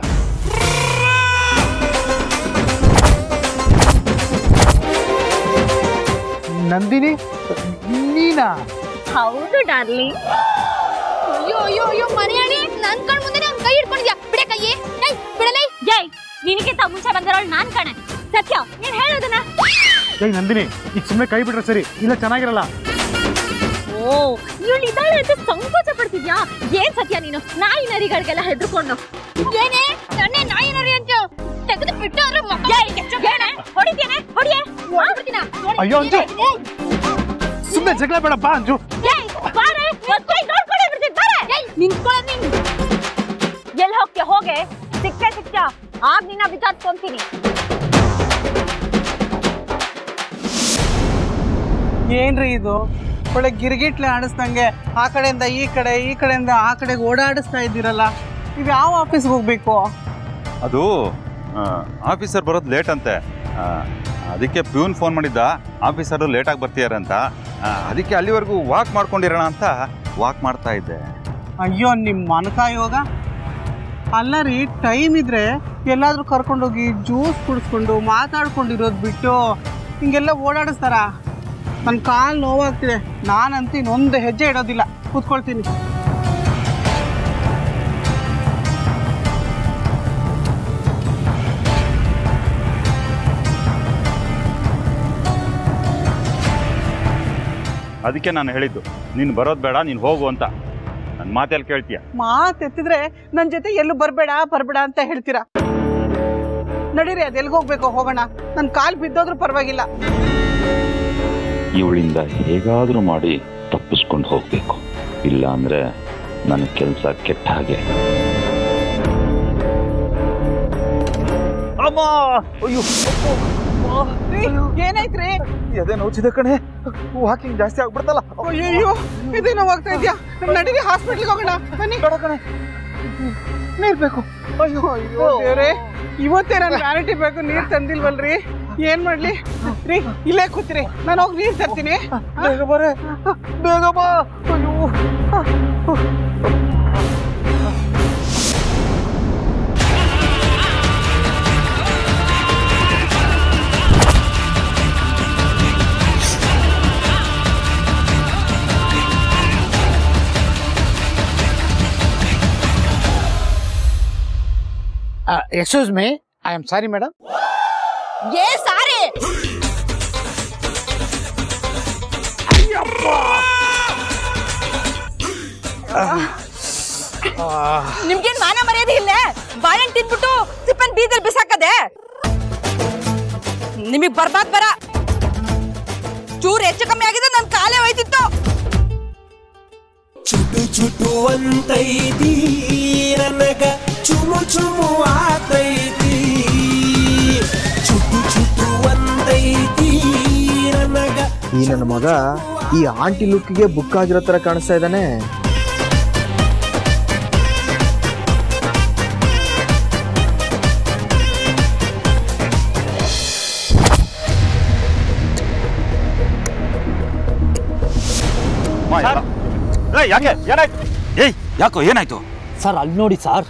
ನಂದಿನಿ ನೀನಾ ಹೌದು ಡಾರ್ಲಿಂಗ್ ಅಯ್ಯೋ ಅಯ್ಯೋ ಅಯ್ಯೋ ಮನೆಯಾಳಿ ನನ್ ಕಣ್ ಮುಂದೆ ಅವ್ನ್ ಕೈ ಹಿಡ್ಕೊಂಡಿದ್ಯಾ ಬಿಡೆ ಕೈ ಏಯ್ ಬಿಡಲೇ ಏಯ್ ನಿನಗಿಂತ ಮುಂಚೆ ಬಂದಿರೋಳು ನಾನ್ ಕಣೆ ಸತ್ಯ ನೀನ್ ಹೇಳೋದನ್ನ ಏಯ್ ನಂದಿನಿ ಈಗ ಸುಮ್ಮನೆ ಕೈ ಬಿಟ್ರೆ ಸರಿ ಇಲ್ಲ ಚೆನ್ನಾಗಿರಲ್ಲ ಓ ಇವಳು ಇದ್ದಾಳೆ ಅಂತ ಸಂಕೋಚ ಪಡ್ತಿದ್ಯಾ ಏನ್ ಸತ್ಯ ನೀನು ನಾಯಿ ನರಿಗಳಿಗೆಲ್ಲ ಹೆದರ್ಕೊಂಡು ಏನೇ ನನ್ನೇ ನಾಯಿ ನರಿ ಅಂತ ತೆಗೆದು ಬಿಟ್ಟು ಅವ್ರ ಹೊಡಿತೇನೆ ಹೊಡಿಯೇ ಮಾಡ್ಬಿಡ್ತೀನ ಅಯ್ಯೋ ಅಂಜು ಸುಮ್ಮನೆ ಜಗಳ ಬೇಡ ಬಾ ಅಂಜು ಏಯ್ ಬಾರೆ ಒತ್ತೈ ನೋಡ್ಕೊಂಡೇ ಬಿಡ್ತೀನಿ ಬಾರೆ ಏಯ್ ನಿಂತ್ಕೊಳ್ಳ ನೀನ್ ಎಲ್ಲಿ ಹೋಗ್ತೀಯ ಹೋಗೆ ಸಿಕ್ಕೇ ಸಿಕ್ತ್ಯಾ ಆಗ ನಿನ್ನ ವಿಚಾರಿಸ್ಕೊಂತೀನಿ ಏನ್ರಿ ಇದು ಒಳ್ಳೆ ಗಿರ್ಗಿಟ್ಲೆ ಆಡಿಸ್ದಂಗೆ ಆ ಕಡೆಯಿಂದ ಈ ಕಡೆ ಈ ಕಡೆಯಿಂದ ಆ ಕಡೆಗೆ ಓಡಾಡಿಸ್ತಾ ಇದ್ದೀರಲ್ಲ ಇದು ಯಾವ ಆಫೀಸ್ಗೆ ಹೋಗ್ಬೇಕು ಅದು ಆಫೀಸರ್ ಬರೋದು ಲೇಟ್ ಅಂತೆ ಆ, ಅದಕ್ಕೆ ಪ್ಯೂನ್ ಫೋನ್ ಮಾಡಿದ್ದ ಆಫೀಸರು ಲೇಟಾಗಿ ಬರ್ತೀಯಾರೆ ಅಂತ ಆ, ಅದಕ್ಕೆ ಅಲ್ಲಿವರೆಗೂ ವಾಕ್ ಮಾಡ್ಕೊಂಡಿರೋಣ ಅಂತ ವಾಕ್ ಮಾಡ್ತಾ ಇದ್ದೆ ಅಯ್ಯೋ ನಿಮ್ಮ ಮನಕ ಯೋಗ ಅಲ್ಲ ರೀ ಟೈಮ್ ಇದ್ರೆ ಎಲ್ಲಾದ್ರೂ ಕರ್ಕೊಂಡೋಗಿ ಜ್ಯೂಸ್ ಕುಡಿಸ್ಕೊಂಡು ಮಾತಾಡ್ಕೊಂಡಿರೋದು ಬಿಟ್ಟು ಹಿಂಗೆಲ್ಲ ಓಡಾಡಿಸ್ತಾರ ನನ್ನ ಕಾಲು ನೋವಾಗ್ತಿದೆ ನಾನಂತೂ ಇನ್ನೊಂದು ಹೆಜ್ಜೆ ಇಡೋದಿಲ್ಲ ಕೂತ್ಕೊಳ್ತೀನಿ ಅದಕ್ಕೆ ನಾನು ಹೇಳಿದ್ದು ನೀನು ಬರೋದು ಬೇಡ ನೀನು ಹೋಗು ಅಂತ ನನ್ನ ಮಾತೆಲ್ಲಿ ಕೇಳ್ತೀಯ ಮಾತೆತ್ತಿದ್ರೆ ನನ್ನ ಜೊತೆ ಎಲ್ಲೂ ಬರಬೇಡ ಬರಬೇಡ ಅಂತ ಹೇಳ್ತೀರಾ ನಡೀರಿ ಅದು ಎಲ್ಲಿಗೆ ಹೋಗ್ಬೇಕು ಹೋಗೋಣ ನನ್ನ ಕಾಲು ಬಿದ್ದೋದ್ರೂ ಪರವಾಗಿಲ್ಲ ಇವಳಿಂದ ಹೇಗಾದರೂ ಮಾಡಿ ತಪ್ಪಿಸ್ಕೊಂಡು ಹೋಗ್ಬೇಕು ಇಲ್ಲ ಅಂದ್ರೆ ನನ್ನ ಕೆಲಸ ಕೆಟ್ಟ ಹಾಗೆ ಅಮ್ಮ ಅಯ್ಯೋ ರೀ, ಏನಾಯ್ತ್ರಿ ಎದೆ ನೋಚಿದೆ ಕಣೆ ವಾಕಿಂಗ್ ಜಾಸ್ತಿ ಆಗ್ಬಿಡ್ತಲ್ಲ ಅಯ್ಯೋ ಇದೇ ನೋವಾಗ್ತಾ ಇದೆಯಾ ನಡೀರಿ ಹಾಸ್ಪಿಟ್ಲಿಗೆ ಹೋಗೋಣ ಬನ್ನಿ ಕಣೆ ನೀರ್ ಬೇಕು ಅಯ್ಯೋ ಅಯ್ಯೋ ದೇವ್ರೆ ಇವತ್ತೇ ನಾನು ವ್ಯಾನಿಟಿ ಬೇಕು ನೀರ್ ತಂದಿಲ್ವಲ್ರಿ ಏನ್ ಮಾಡ್ಲಿ ರೀ ಇಲ್ಲೇ ಕೂತ್ರಿ ನಾನು ಹೋಗಿ ನೀರ್ ತರ್ತೀನಿ ಬೇಗ ಬರೇ ಬೇಗ ಬಾ ಅಯ್ಯೋ excuse me I am sorry madam ಏ ಸಾರಿ ನಿಮ್ಗೇನ್ ಮಾನ ಮರ್ಯಾದೆ ಇಲ್ಲ ಬಾಳೆಹಣ್ಣು ತಿನ್ಬಿಟ್ಟು ಸಿಪ್ಪನ್ ಬೀದಲ್ಲಿ ಬಿಸಾಕದೆ ನಿಮಗ್ ಬರ್ಬಾದ್ ಬರ ಚೂರ್ ಹೆಚ್ಚು ಕಮ್ಮಿ ಆಗಿದೆ ನನ್ ಕಾಲೇ ಹೋಯ್ತಿತ್ತು ಚುಟು ಚುಟು ಅಂತೈತಿ ನನಗ ಚುಮು ಚುಮು ಆತೈತಿ ಚುಟು ಚುಟು ಅಂತೈತಿ ನನಗ ಈ ನನ್ನ ಮಗ ಈ ಆಂಟಿ ಲುಕ್ಗೆ ಬುಕ್ ಆಗಿರೋ ಥರ ಕಾಣಿಸ್ತಾ ಇದ್ದಾನೆ ಯಾಕೆ ಏನಾಯ್ತು ಏಯ್ ಯಾಕೋ ಏನಾಯ್ತು ಸರ್ ಅಲ್ಲಿ ನೋಡಿ ಸರ್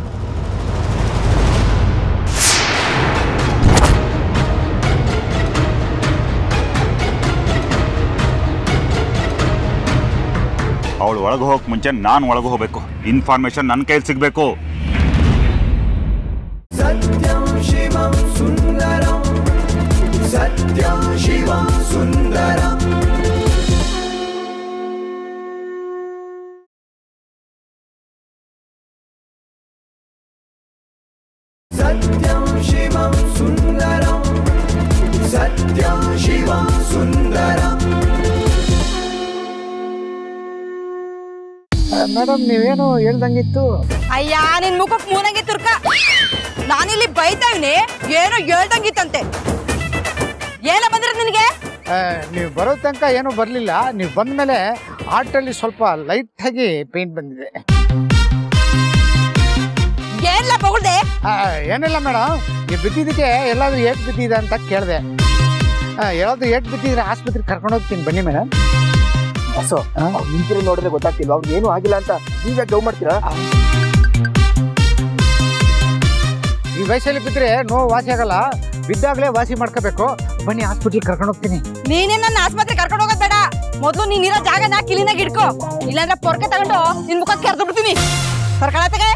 ಅವಳು ಒಳಗೆ ಹೋಗಕ್ಕೆ ಮುಂಚೆ ನಾನು ಒಳಗೆ ಹೋಗ್ಬೇಕು ಇನ್ಫಾರ್ಮೇಶನ್ ನನ್ನ ಕೈಲಿ ಸಿಗಬೇಕು सत्यं शिवं सुन्दरं सत्यं शिवं सुन्दरम् सत्यं शिवं सुन्दरं सत्यं शिवं सुन्दरम् ಮೇಡಮ್ ನೀವೇನು ಹೇಳ್ದಂಗಿತ್ತು ಅಯ್ಯ ನಿನ್ ಮುಖಕ್ ಮೂನಂಗೆ ತುರ್ಕ ನಾನಿಲ್ಲಿ ಬೈತಾ ಇವ್ನಿ ಏನೋ ಹೇಳ್ದಂಗಿತ್ತಂತೆ ಏನ ಬಂದಿರೋದು ನಿನಗೆ ಆ, ನೀವು ಬರೋ ತನಕ ಏನೂ ಬರಲಿಲ್ಲ ನೀವು ಬಂದ ಮೇಲೆ ಆರ್ಟಲ್ಲಿ ಸ್ವಲ್ಪ ಲೈಟಾಗಿ ಪೇಂಟ್ ಬಂದಿದೆ ಏನ್ಲ ಬಗುಳ್ದೆ ಆ, ಏನಿಲ್ಲ ಮೇಡಮ್ ನೀವು ಬಿದ್ದಿದ್ದಕ್ಕೆ ಎಲ್ಲಾದ್ರೂ ಏಟ್ ಬಿದ್ದಿದೆ ಅಂತ ಕೇಳಿದೆ ಎಲ್ಲಾದ್ರೂ ಏಟ್ ಬಿದ್ದಿದ್ರೆ ಆಸ್ಪತ್ರೆಗೆ ಕರ್ಕೊಂಡು ಹೋಗ್ತೀನಿ ಬನ್ನಿ ಮೇಡಮ್ ಬಸ್ಸು ನಿಂತಿರೋ ನೋಡಿದ್ರೆ ಗೊತ್ತಾಗ್ತಿಲ್ವಾ ಅವ್ರಿಗೆ ಏನೂ ಆಗಿಲ್ಲ ಅಂತ ನೀವ್ಯಾಕೆ ಡೌ ಮಾಡ್ತೀರಾ ಈ ವಯಸ್ಸಲ್ಲಿ ಬಿದ್ದರೆ ನೋವು ವಾಸಿ ಆಗಲ್ಲ ಬಿದ್ದಾಗಲೇ ವಾಸಿ ಮಾಡ್ಕೋಬೇಕು ಬನ್ನಿ ಹಾಸ್ಪಿಟ್ಲಿಗೆ ಕರ್ಕೊಂಡು ಹೋಗ್ತೀನಿ ನೀನೇ ನನ್ನ ಆಸ್ಪತ್ರೆ ಕರ್ಕೊಂಡು ಹೋಗೋದ್ ಬೇಡ ಮೊದ್ಲು ನೀನ್ ಇರೋ ಜಾಗನ ಕ್ಲೀನಾಗಿ ಇಟ್ಕೋ ಇಲ್ಲಾಂದ್ರೆ ಪೊರ್ಕೆ ತಗೊಂಡು ನಿನ್ ಮುಖಕ್ಕೆ ಕೆರೆದು ಬಿಡ್ತೀನಿ ಕರ್ಕೊಳತ್ತಗೆ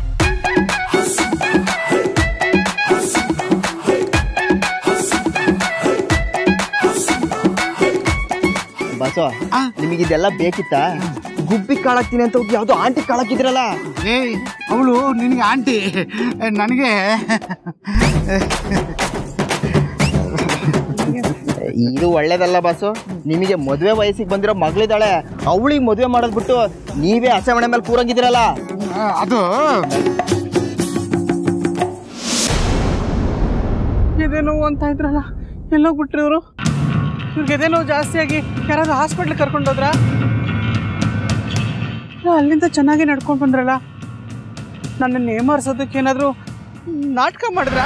ಬಸ್ಸು ನಿಮಗಿದೆಲ್ಲ ಬೇಕಿತ್ತಾ ಗುಬ್ಬಿ ಕಾಳಾಕ್ತೀನಿ ಅಂತ ಹೋಗಿ ಯಾವ್ದೋ ಆಂಟಿ ಕಾಳಾಕಿದ್ರಲ್ಲ ಏಯ್ ಅವಳು ನಿನಗೆ ಆಂಟಿ ನನಗೆ ಇದು ಒಳ್ಳೇದಲ್ಲ ಬಾಸು ನಿಮಗೆ ಮದುವೆ ವಯಸ್ಸಿಗೆ ಬಂದಿರೋ ಮಗಳಿದ್ದಾಳೆ ಅವಳಿಗೆ ಮದುವೆ ಮಾಡೋದ್ ಬಿಟ್ಟು ನೀವೇ ಹಸೆ ಮನೆ ಮೇಲೆ ಕೂರಂಗಿದ್ದೀರಲ್ಲ ಅದು ಎದೆ ನೋವು ಅಂತ ಇದ್ರಲ್ಲ ಎಲ್ಲೋಗ್ಬಿಟ್ರಿ ಇವರು ಇವ್ರಿಗೆ ಎದೆ ನೋವು ಜಾಸ್ತಿ ಆಗಿ ಯಾರಾದ್ರೂ ಹಾಸ್ಪಿಟ್ಲಿಗೆ ಕರ್ಕೊಂಡೋದ್ರ ಅಲ್ಲಿಂದ ಚೆನ್ನಾಗಿ ನಡ್ಕೊಂಡು ಬಂದ್ರಲ್ಲ ನನ್ನ ನೇಮಾರ್ಸೋದಕ್ಕೆ ಏನಾದರೂ ನಾಟಕ ಮಾಡಿದ್ರ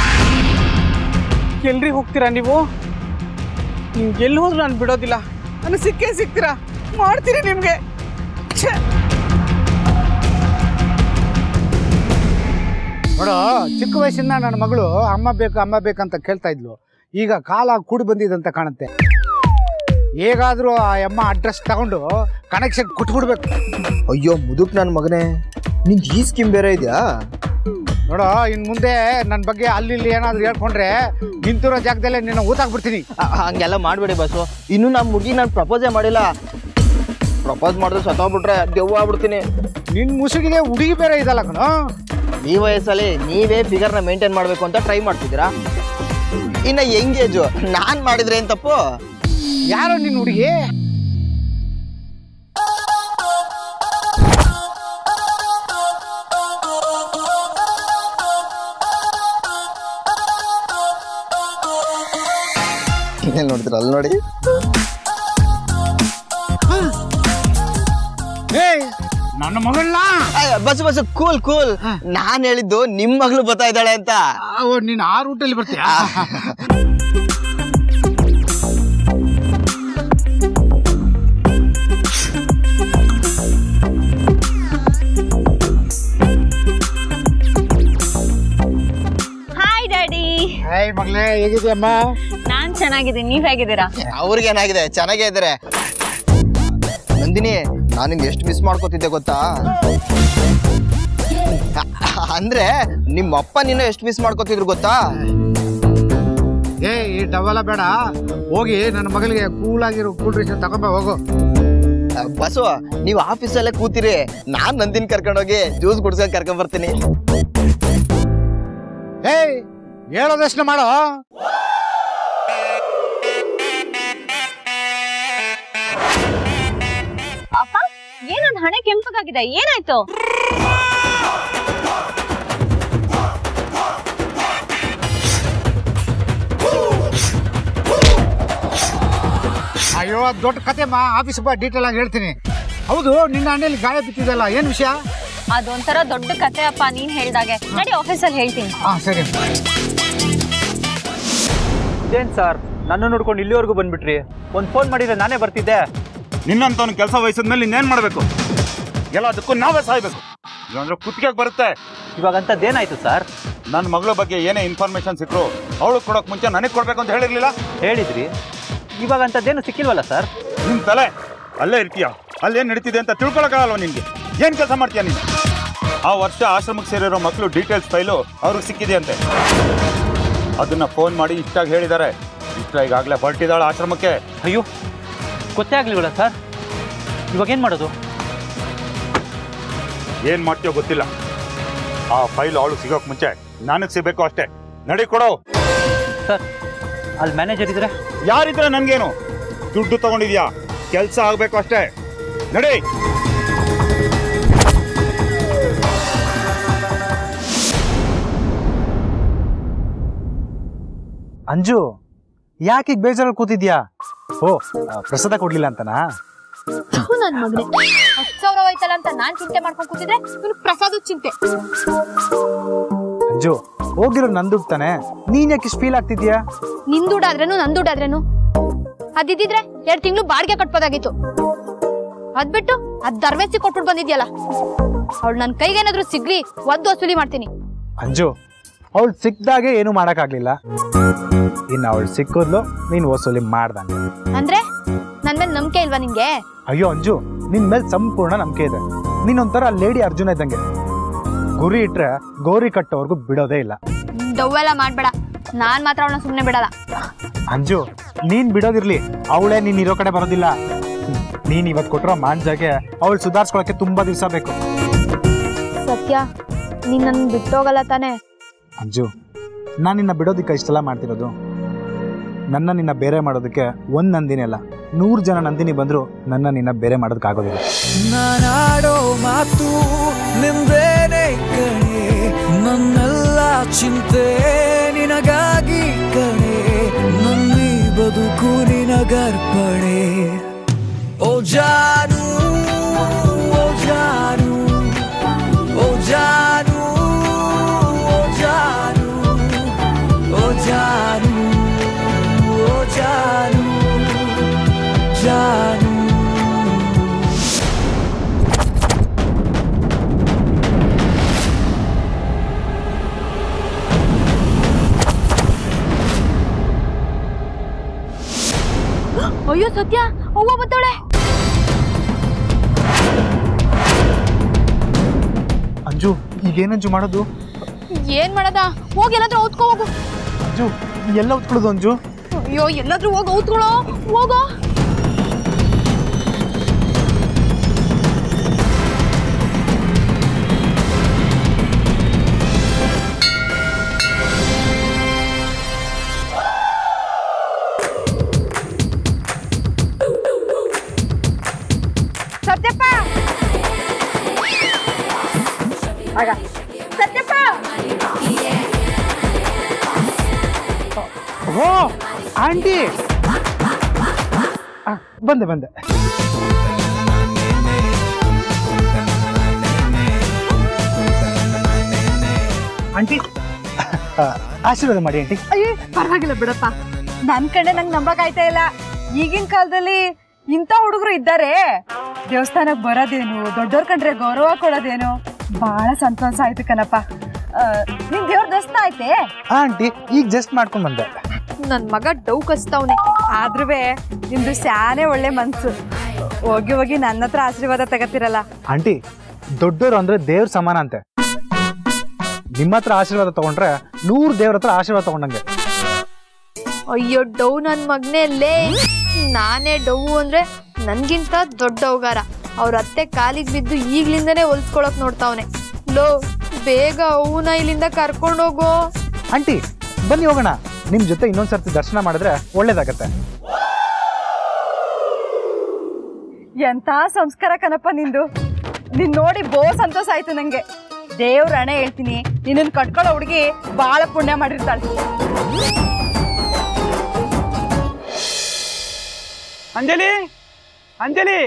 ಎಲ್ರಿ ಹೋಗ್ತೀರಾ ನೀವು ನೀವು ಎಲ್ಲಿ ಹೋದ್ರು ನಾನು ಬಿಡೋದಿಲ್ಲ ನನಗೆ ಸಿಕ್ಕೇ ಸಿಗ್ತೀರಾ ಮಾಡ್ತೀರಿ ನಿಮಗೆ ನೋಡು ಚಿಕ್ಕ ವಯಸ್ಸಿಂದ ನನ್ನ ಮಗಳು ಅಮ್ಮ ಬೇಕು ಅಮ್ಮ ಬೇಕಂತ ಕೇಳ್ತಾ ಇದ್ಲು ಈಗ ಕಾಲ ಕೂಡಿ ಬಂದಿದಂತ ಕಾಣುತ್ತೆ ಹೇಗಾದ್ರೂ ಆ ಅಮ್ಮ ಅಡ್ರೆಸ್ ತಗೊಂಡು ಕನೆಕ್ಷನ್ ಕೊಟ್ಬಿಡ್ಬೇಕು ಅಯ್ಯೋ ಮುದುಕ್ ನನ್ನ ಮಗನೇ ನಿಂದು ಈ ಸ್ಕೀಮ್ ಬೇರೆ ಇದೆಯಾ ನೋಡು ಇನ್ ಮುಂದೆ ನನ್ನ ಬಗ್ಗೆ ಅಲ್ಲಿ ಇಲ್ಲಿ ಏನಾದ್ರು ಹೇಳ್ಕೊಂಡ್ರೆ ನಿಂತಿರೋ ಜಾಗದಲ್ಲೇ ನಿನ್ನ ಊತಾಕ್ಬಿಡ್ತೀನಿ ಹಂಗೆಲ್ಲ ಮಾಡಬೇಡಿ ಬಸ್ಸು ಇನ್ನು ನಮ್ಮ ಹುಡುಗಿ ನಾನು ಪ್ರಪೋಸೇ ಮಾಡಿಲ್ಲ ಪ್ರಪೋಸ್ ಮಾಡಿದ್ರೆ ಸತ್ತೋಗ್ಬಿಟ್ರೆ ದೆವ್ವ ಆಗ್ಬಿಡ್ತೀನಿ ನಿನ್ ಮುಸುಗಿಗೆ ಹುಡುಗಿ ಬೇರೆ ಇದಲ್ಲ ಕಣೋ ಈ ವಯಸ್ಸಲ್ಲಿ ನೀವೇ ಫಿಗರ್ನ ಮೇಂಟೈನ್ ಮಾಡಬೇಕು ಅಂತ ಟ್ರೈ ಮಾಡ್ತಿದ್ದೀರಾ ಇನ್ನು ಎಂಗೇಜು ನಾನು ಮಾಡಿದ್ರೆ ಏನ್ ತಪ್ಪು ಯಾರೋ ನಿನ್ನ ಹುಡುಗಿ ಏನ್ ನೋಡ್ತೀರ ಅಲ್ಲಿ ನೋಡಿ ಏಯ್ ನನ್ನ ಮಗಳನ್ನ ಬಸ್ ಬಸ್ ಕೂಲ್ ಕೂಲ್ ನಾನ್ ಹೇಳಿದ್ದು ನಿಮ್ ಮಗಳು ಬರ್ತಾ ಇದ್ದಾಳೆ ಅಂತ ನೀನ್ ಆ ರೂಟಲ್ಲಿ ಬರ್ತೀಯಾ ಹಾಯ್ ಡ್ಯಾಡಿ ಏಯ್ ಮಗಳೇ ಹೇಗಿದೆಯಮ್ಮ ನಾನ್ ಚೆನ್ನಾಗಿದ್ದೀನಿ ನೀವ್ ಹೇಗಿದ್ದೀರಾ ಅವ್ರಿಗೇನಾಗಿದೆ ಚೆನ್ನಾಗೇ ಇದ್ದಾರೆ ನಂದಿನಿ ನಾನು ನಿಂಗೆ ಎಷ್ಟು ಮಿಸ್ ಮಾಡ್ಕೋತಿದ್ದೆ ಗೊತ್ತಾ ಅ- ಅಂದ್ರೆ ನಿಮ್ಮ ಅಪ್ಪ ನಿನ್ನ ಎಷ್ಟು ಮಿಸ್ ಮಾಡ್ಕೋತಿದ್ರು ಗೊತ್ತಾ ಏ ಈ ಡವಲ ಬೇಡ ಹೋಗಿ ನನ್ನ ಮಗಳಿಗೆ ಕೂಲ್ ಆಗಿರೋ ಕೂಲ್ ಡ್ರಿಂಕ್ಸ್ ತಗೊಂಬ ಹೋಗು ಅ, ಬಸವ ನೀವು ಆಫೀಸಲ್ಲೇ ಕೂತಿರಿ ನಾನ್ ನಂದಿನಿ ಕರ್ಕೊಂಡೋಗಿ ಜ್ಯೂಸ್ ಕುಡ್ಸ್ಕೊಂಡ್ ಕರ್ಕೊಂಡ್ ಬರ್ತೀನಿ ಏಯ್ ಹೇಳೋದಷ್ಟು ಮಾಡೋ ಅಪ್ಪ ಏನೊಂದ್ ಹಣೆ ಕೆಂಪಗಾಗಿದೆ ಏನಾಯ್ತು ಆ ಅಯ್ಯೋ ಅದು ದೊಡ್ಡ ಕತೆ ಮಾ ಆಫೀಸ್ ಬಾ ಡೀಟೇಲ್ ಆಗಿ ಹೇಳ್ತೀನಿ ಹೌದು ನಿನ್ನ ಅಣ್ಣಲ್ಲಿ ಗಾಯ ಬಿತ್ತಿದಲ್ಲ ಏನು ವಿಷಯ ಅದೊಂಥರ ದೊಡ್ಡ ಕತೆ ಅಪ್ಪ ನೀನ್ ಹೇಳ್ದಾಗೆ ನಡಿ ಆಫೀಸಲ್ಲಿ ಹೇಳ್ತೀನಿ ಹಾಂ ಸರಿ ಇದೇನು ಸರ್ ನನ್ನ ನೋಡ್ಕೊಂಡು ಇಲ್ಲಿವರೆಗೂ ಬಂದ್ಬಿಟ್ರಿ ಒಂದು ಫೋನ್ ಮಾಡಿದ್ರೆ ನಾನೇ ಬರ್ತಿದ್ದೆ ನಿನ್ನಂತವನು ಕೆಲಸ ವಹಿಸಿದ್ಮೇಲೆ ಇನ್ನೇನು ಮಾಡಬೇಕು ಎಲ್ಲದಕ್ಕೂ ನಾವೇ ಸಾಯ್ಬೇಕು ಇಲ್ಲಾಂದ್ರೆ ಕುತ್ತಿಗೆಗೆ ಬರುತ್ತೆ ಇವಾಗ ಅಂಥದ್ದೇನಾಯ್ತು ಸರ್ ನನ್ನ ಮಗಳ ಬಗ್ಗೆ ಏನೇ ಇನ್ಫಾರ್ಮೇಶನ್ ಸಿಕ್ಕರು ಅವಳು ಕೊಡೋಕೆ ಮುಂಚೆ ನನಗೆ ಕೊಡಬೇಕು ಅಂತ ಹೇಳಿರ್ಲಿಲ್ಲ ಹೇಳಿದ್ರಿ ಇವಾಗ ಅಂಥದ್ದೇನು ಸಿಕ್ಕಿಲ್ವಲ್ಲ ಸರ್ ನಿನ್ನ ತಲೆ ಅಲ್ಲೇ ಇರ್ತೀಯ ಅಲ್ಲೇನು ನಡೀತಿದೆ ಅಂತ ತಿಳ್ಕೊಳಕ್ಕಾಗಲ್ವ ನಿನಗೆ ಏನು ಕೆಲಸ ಮಾಡ್ತೀಯ ನೀನು ಆ ವರ್ಷ ಆಶ್ರಮಕ್ಕೆ ಸೇರಿರೋ ಮಕ್ಕಳು ಡೀಟೇಲ್ಸ್ ಫೈಲು ಅವ್ರಿಗೆ ಸಿಕ್ಕಿದೆಯಂತೆ ಅದನ್ನ ಫೋನ್ ಮಾಡಿ ಇಷ್ಟಾಗಿ ಹೇಳಿದ್ದಾರೆ ಇಷ್ಟ ಈಗಾಗಲೇ ಹೊರಟಿದ್ದಾಳೆ ಆಶ್ರಮಕ್ಕೆ ಅಯ್ಯೋ ಗೊತ್ತೇ ಆಗ್ಲಿಲ್ವಲ್ಲ ಸರ್ ಇವಾಗ ಏನು ಮಾಡೋದು ಏನು ಮಾಡ್ತೀಯೋ ಗೊತ್ತಿಲ್ಲ ಆ ಫೈಲ್ ಅವಳು ಸಿಗೋಕ್ ಮುಂಚೆ ನನಗೆ ಸಿಗಬೇಕು ಅಷ್ಟೇ ನಡಿ ಕೊಡೋ ಸರ್ ಅಲ್ಲಿ ಮ್ಯಾನೇಜರ್ ಇದ್ರೆ ಯಾರಿದ್ರೆ ನನ್ಗೇನು ದುಡ್ಡು ತಗೊಂಡಿದ್ಯಾ ಕೆಲಸ ಆಗ್ಬೇಕು ಅಷ್ಟೇ ನಡಿ ಅಂಜು ಯಾಕೆ ಈಗ ಬೇಜಾರಲ್ಲಿ ಕೂತಿದ್ಯಾ ಓ ಆ, ಪ್ರಸಾದ ಕೊಡ್ಲಿಲ್ಲ ಅಂತನಾ ನನ್ ಮಗನೇ ಹತ್ತು ಸಾವಿರ ಹೋಯ್ತಲ್ಲ ಅಂತ ನಾನ್ ಚಿಂತೆ ಮಾಡ್ಕೊಂಡ್ ಕೂತಿದ್ರೆ ಇವ್ನು ಪ್ರಸಾದದ ಚಿಂತೆ ಅಂಜು ಹೋಗಿರೋ ನನ್ ದುಡ್ಡು ತಾನೆ ನೀನ್ ಯಾಕೆ ಇಷ್ಟು ಫೀಲ್ ಆಗ್ತಿದ್ಯಾ ನಿನ್ ದುಡ್ಡಾದ್ರೇನು ನನ್ ದುಡ್ಡಾದ್ರೇನು ಅದಿದ್ದಿದ್ರೆ ಎರಡ್ ತಿಂಗಳು ಬಾಡಿಗೆ ಕಟ್ಬೋದಾಗಿತ್ತು ಅದ್ಬಿಟ್ಟು ಅದ್ ದರ್ವೇಸಿ ಕೊಟ್ಬಿಟ್ಟು ಬಂದಿದ್ಯಲ್ಲ ಅವಳು ನನ್ ಕೈಗೇನಾದ್ರೂ ಸಿಗ್ಲಿ ಒದ್ದು ವಸೂಲಿ ಮಾಡ್ತೀನಿ ಅಂಜು ಅವಳು ಸಿಕ್ದಾಗೆ ಏನು ಮಾಡೋಕ್ಕಾಗ್ಲಿಲ್ಲ ಇನ್ನು ಅವಳು ಸಿಕ್ಕಿದ್ಲು ನೀನು ವಸೂಲಿ ಮಾಡ್ದಂಗೆ ಅಂದ್ರೆ ನನ್ ಮೇಲೆ ನಂಬಿಕೆ ಇಲ್ವಾ ನಿಂಗೆ ಅಯ್ಯೋ ಅಂಜು ನಿನ್ ಮೇಲೆ ಸಂಪೂರ್ಣ ನಂಬಿಕೆ ಇದೆ ನೀನೊಂಥರ ಲೇಡಿ ಅರ್ಜುನ ಇದ್ದಂಗೆ ಗುರಿ ಇಟ್ರೆ ಗೌರಿ ಕಟ್ಟೋರ್ಗು ಬಿಡೋದೇ ಇಲ್ಲ ದವ್ವೆಲ್ಲ ಮಾಡ್ಬೇಡ ನಾನ್ ಮಾತ್ರ ಅವಳನ್ನ ಸುಮ್ನೆ ಬಿಡಲ್ಲ ಅಂಜು ನೀನ್ ಬಿಡೋದಿರ್ಲಿ ಅವಳೇ ನೀನ್ ಇರೋ ಕಡೆ ಬರೋದಿಲ್ಲ ನೀನ್ ಇವತ್ತು ಕೊಟ್ಟಿರೋ ಮಾಂಜಾಗೆ ಅವಳು ಸುಧಾರಿಸ್ಕೊಳಕ್ಕೆ ತುಂಬಾ ದಿವಸ ಬೇಕು ಸತ್ಯ ನೀನ್ ನನ್ ಬಿಟ್ಟೋಗಲ್ಲ ತಾನೆ ಅಂಜು ನಾನು ನಿನ್ನ ಬಿಡೋದಕ್ಕೆ ಇಷ್ಟೆಲ್ಲ ಮಾಡ್ತಿರೋದು ನನ್ನ ನಿನ್ನ ಬೇರೆ ಮಾಡೋದಕ್ಕೆ ಒಂದ್ ನಂದಿನಿ ಅಲ್ಲ ನೂರು ಜನ ನಂದಿನಿ ಬಂದ್ರು ನನ್ನ ನಿನ್ನ ಬೇರೆ ಮಾಡೋದಕ್ಕಾಗೋದಿಲ್ಲ ನಾನಾಡೋ ಮಾತು ನಿಂದೇನೆ ಕಣೆ ನನ್ನೆಲ್ಲ ಚಿಂತೆ ನಿನಗಾಗಿ ಕಣೆ ನನ್ನಿ ಬದುಕು ನಿನಗರ್ಪಣೆ ಓ ಜಾನು ಓ ಜಾನು ಓ ಜಾನು ಓ ಜಾನು ಓ ಜಾನು ಓ ಜಾನು ಜಾನು ಅಯ್ಯೋ ಸತ್ಯ ಅವ್ವ ಬತ್ತವಳೆ ಅಂಜು ಈಗೇನಂಜು ಮಾಡೋದು ಏನ್ ಮಾಡದ ಹೋಗಿ ಎಲ್ಲಾದ್ರೂ ಓದ್ಕೋ ಹೋಗು ಅಂಜು ಎಲ್ಲ ಉತ್ಕೊಳ್ಳೋದು ಅಂಜು ಅಯ್ಯೋ ಎಲ್ಲಾದ್ರೂ ಹೋಗಿ ಓದ್ಕೊಳ್ಳೋ ಹೋಗೋ ಸತ್ಯಪ್ಪ ಆಗ ಸತ್ಯಪ್ಪ ಓ ಆಂಟಿ ಆ, ಬಂದೆ ಬಂದೆ ಆಂಟಿ ಆ, ಆಶೀರ್ವಾದ ಮಾಡಿ ಆಂಟಿ ಅಯ್ಯೋ ಪರವಾಗಿಲ್ಲ ಬಿಡಪ್ಪ ನನ್ ಕಡೆ ನಂಗೆ ನಂಬಕಾಯ್ತಾ ಇಲ್ಲ ಈಗಿನ ಕಾಲದಲ್ಲಿ ಇಂಥ ಹುಡುಗರು ಇದ್ದಾರೆ ದೇವಸ್ಥಾನಕ್ಕೆ ಬರೋದೇನು ದೊಡ್ಡವ್ರ ಕಂಡ್ರೆ ಗೌರವ ಕೊಡೋದೇನು ಬಹಳ ಸಂತೋಷ ಆಯ್ತು ಕಣಪ್ಪ ಆ, ನಿನ್ ದೇವ್ರ ದರ್ಶನ ಆಯ್ತೆ ಆ, ಆಂಟಿ ಈಗ ಜಸ್ಟ್ ಮಾಡ್ಕೊಂಡ್ ಬಂದೆ ನನ್ ಮಗ ಡೌ ಕಚ್ತಾವ್ನೆ ಆದ್ರೂ ನಿಮ್ದು ಶಾನೆ ಒಳ್ಳೆ ಮನ್ಸು ಹೋಗಿ ಹೋಗಿ ನನ್ನ ಹತ್ರ ಆಶೀರ್ವಾದ ತಗತಿರಲ್ಲ ಆಂಟಿ ದೊಡ್ಡವರು ಅಂದ್ರೆ ದೇವ್ರ ಸಮಾನ ಅಂತೆ ನಿಮ್ಮ ಹತ್ರ ಆಶೀರ್ವಾದ ತಗೊಂಡ್ರೆ ನೂರು ದೇವ್ರ ಹತ್ರ ಆಶೀರ್ವಾದ ತಗೊಂಡಂಗೆ ಅಯ್ಯೋ ಡೌ ನನ್ ಮಗ್ನೇ ಲೇ ನಾನೇ ಡೌ ಅಂದ್ರೆ ನನ್ಗಿಂತ ದೊಡ್ಡ ಅವಗಾರ ಅವ್ರ ಅತ್ತೆ ಕಾಲಿಗೆ ಬಿದ್ದು ಈಗ್ಲಿಂದನೇ ಹೊಲ್ಸ್ಕೊಳಕ್ ನೋಡ್ತಾವ್ನೆ ಲೋ ಬೇಗ ಅವನ ಇಲ್ಲಿಂದ ಕರ್ಕೊಂಡೋಗೋ ಆಂಟಿ ಬನ್ನಿ ಹೋಗೋಣ ನಿಮ್ ಜೊತೆ ಇನ್ನೊಂದ್ಸರ್ತಿ ದರ್ಶನ ಮಾಡಿದ್ರೆ ಒಳ್ಳೇದಾಗತ್ತೆ ಎಂತ ಸಂಸ್ಕಾರ ಕಣಪ್ಪ ನಿಂದು ನಿನ್ ನೋಡಿ ಬೋ ಸಂತೋಷ ಆಯ್ತು ನಂಗೆ ದೇವ್ರ ಹಣೆ ಹೇಳ್ತೀನಿ ನಿನ್ನನ್ ಕಟ್ಕೊಳ್ಳೋ ಹುಡುಗಿ ಬಾಳ ಪುಣ್ಯ ಮಾಡಿರ್ತಾಳೆ ಅಂಜಲಿ ಅಂಜಲಿ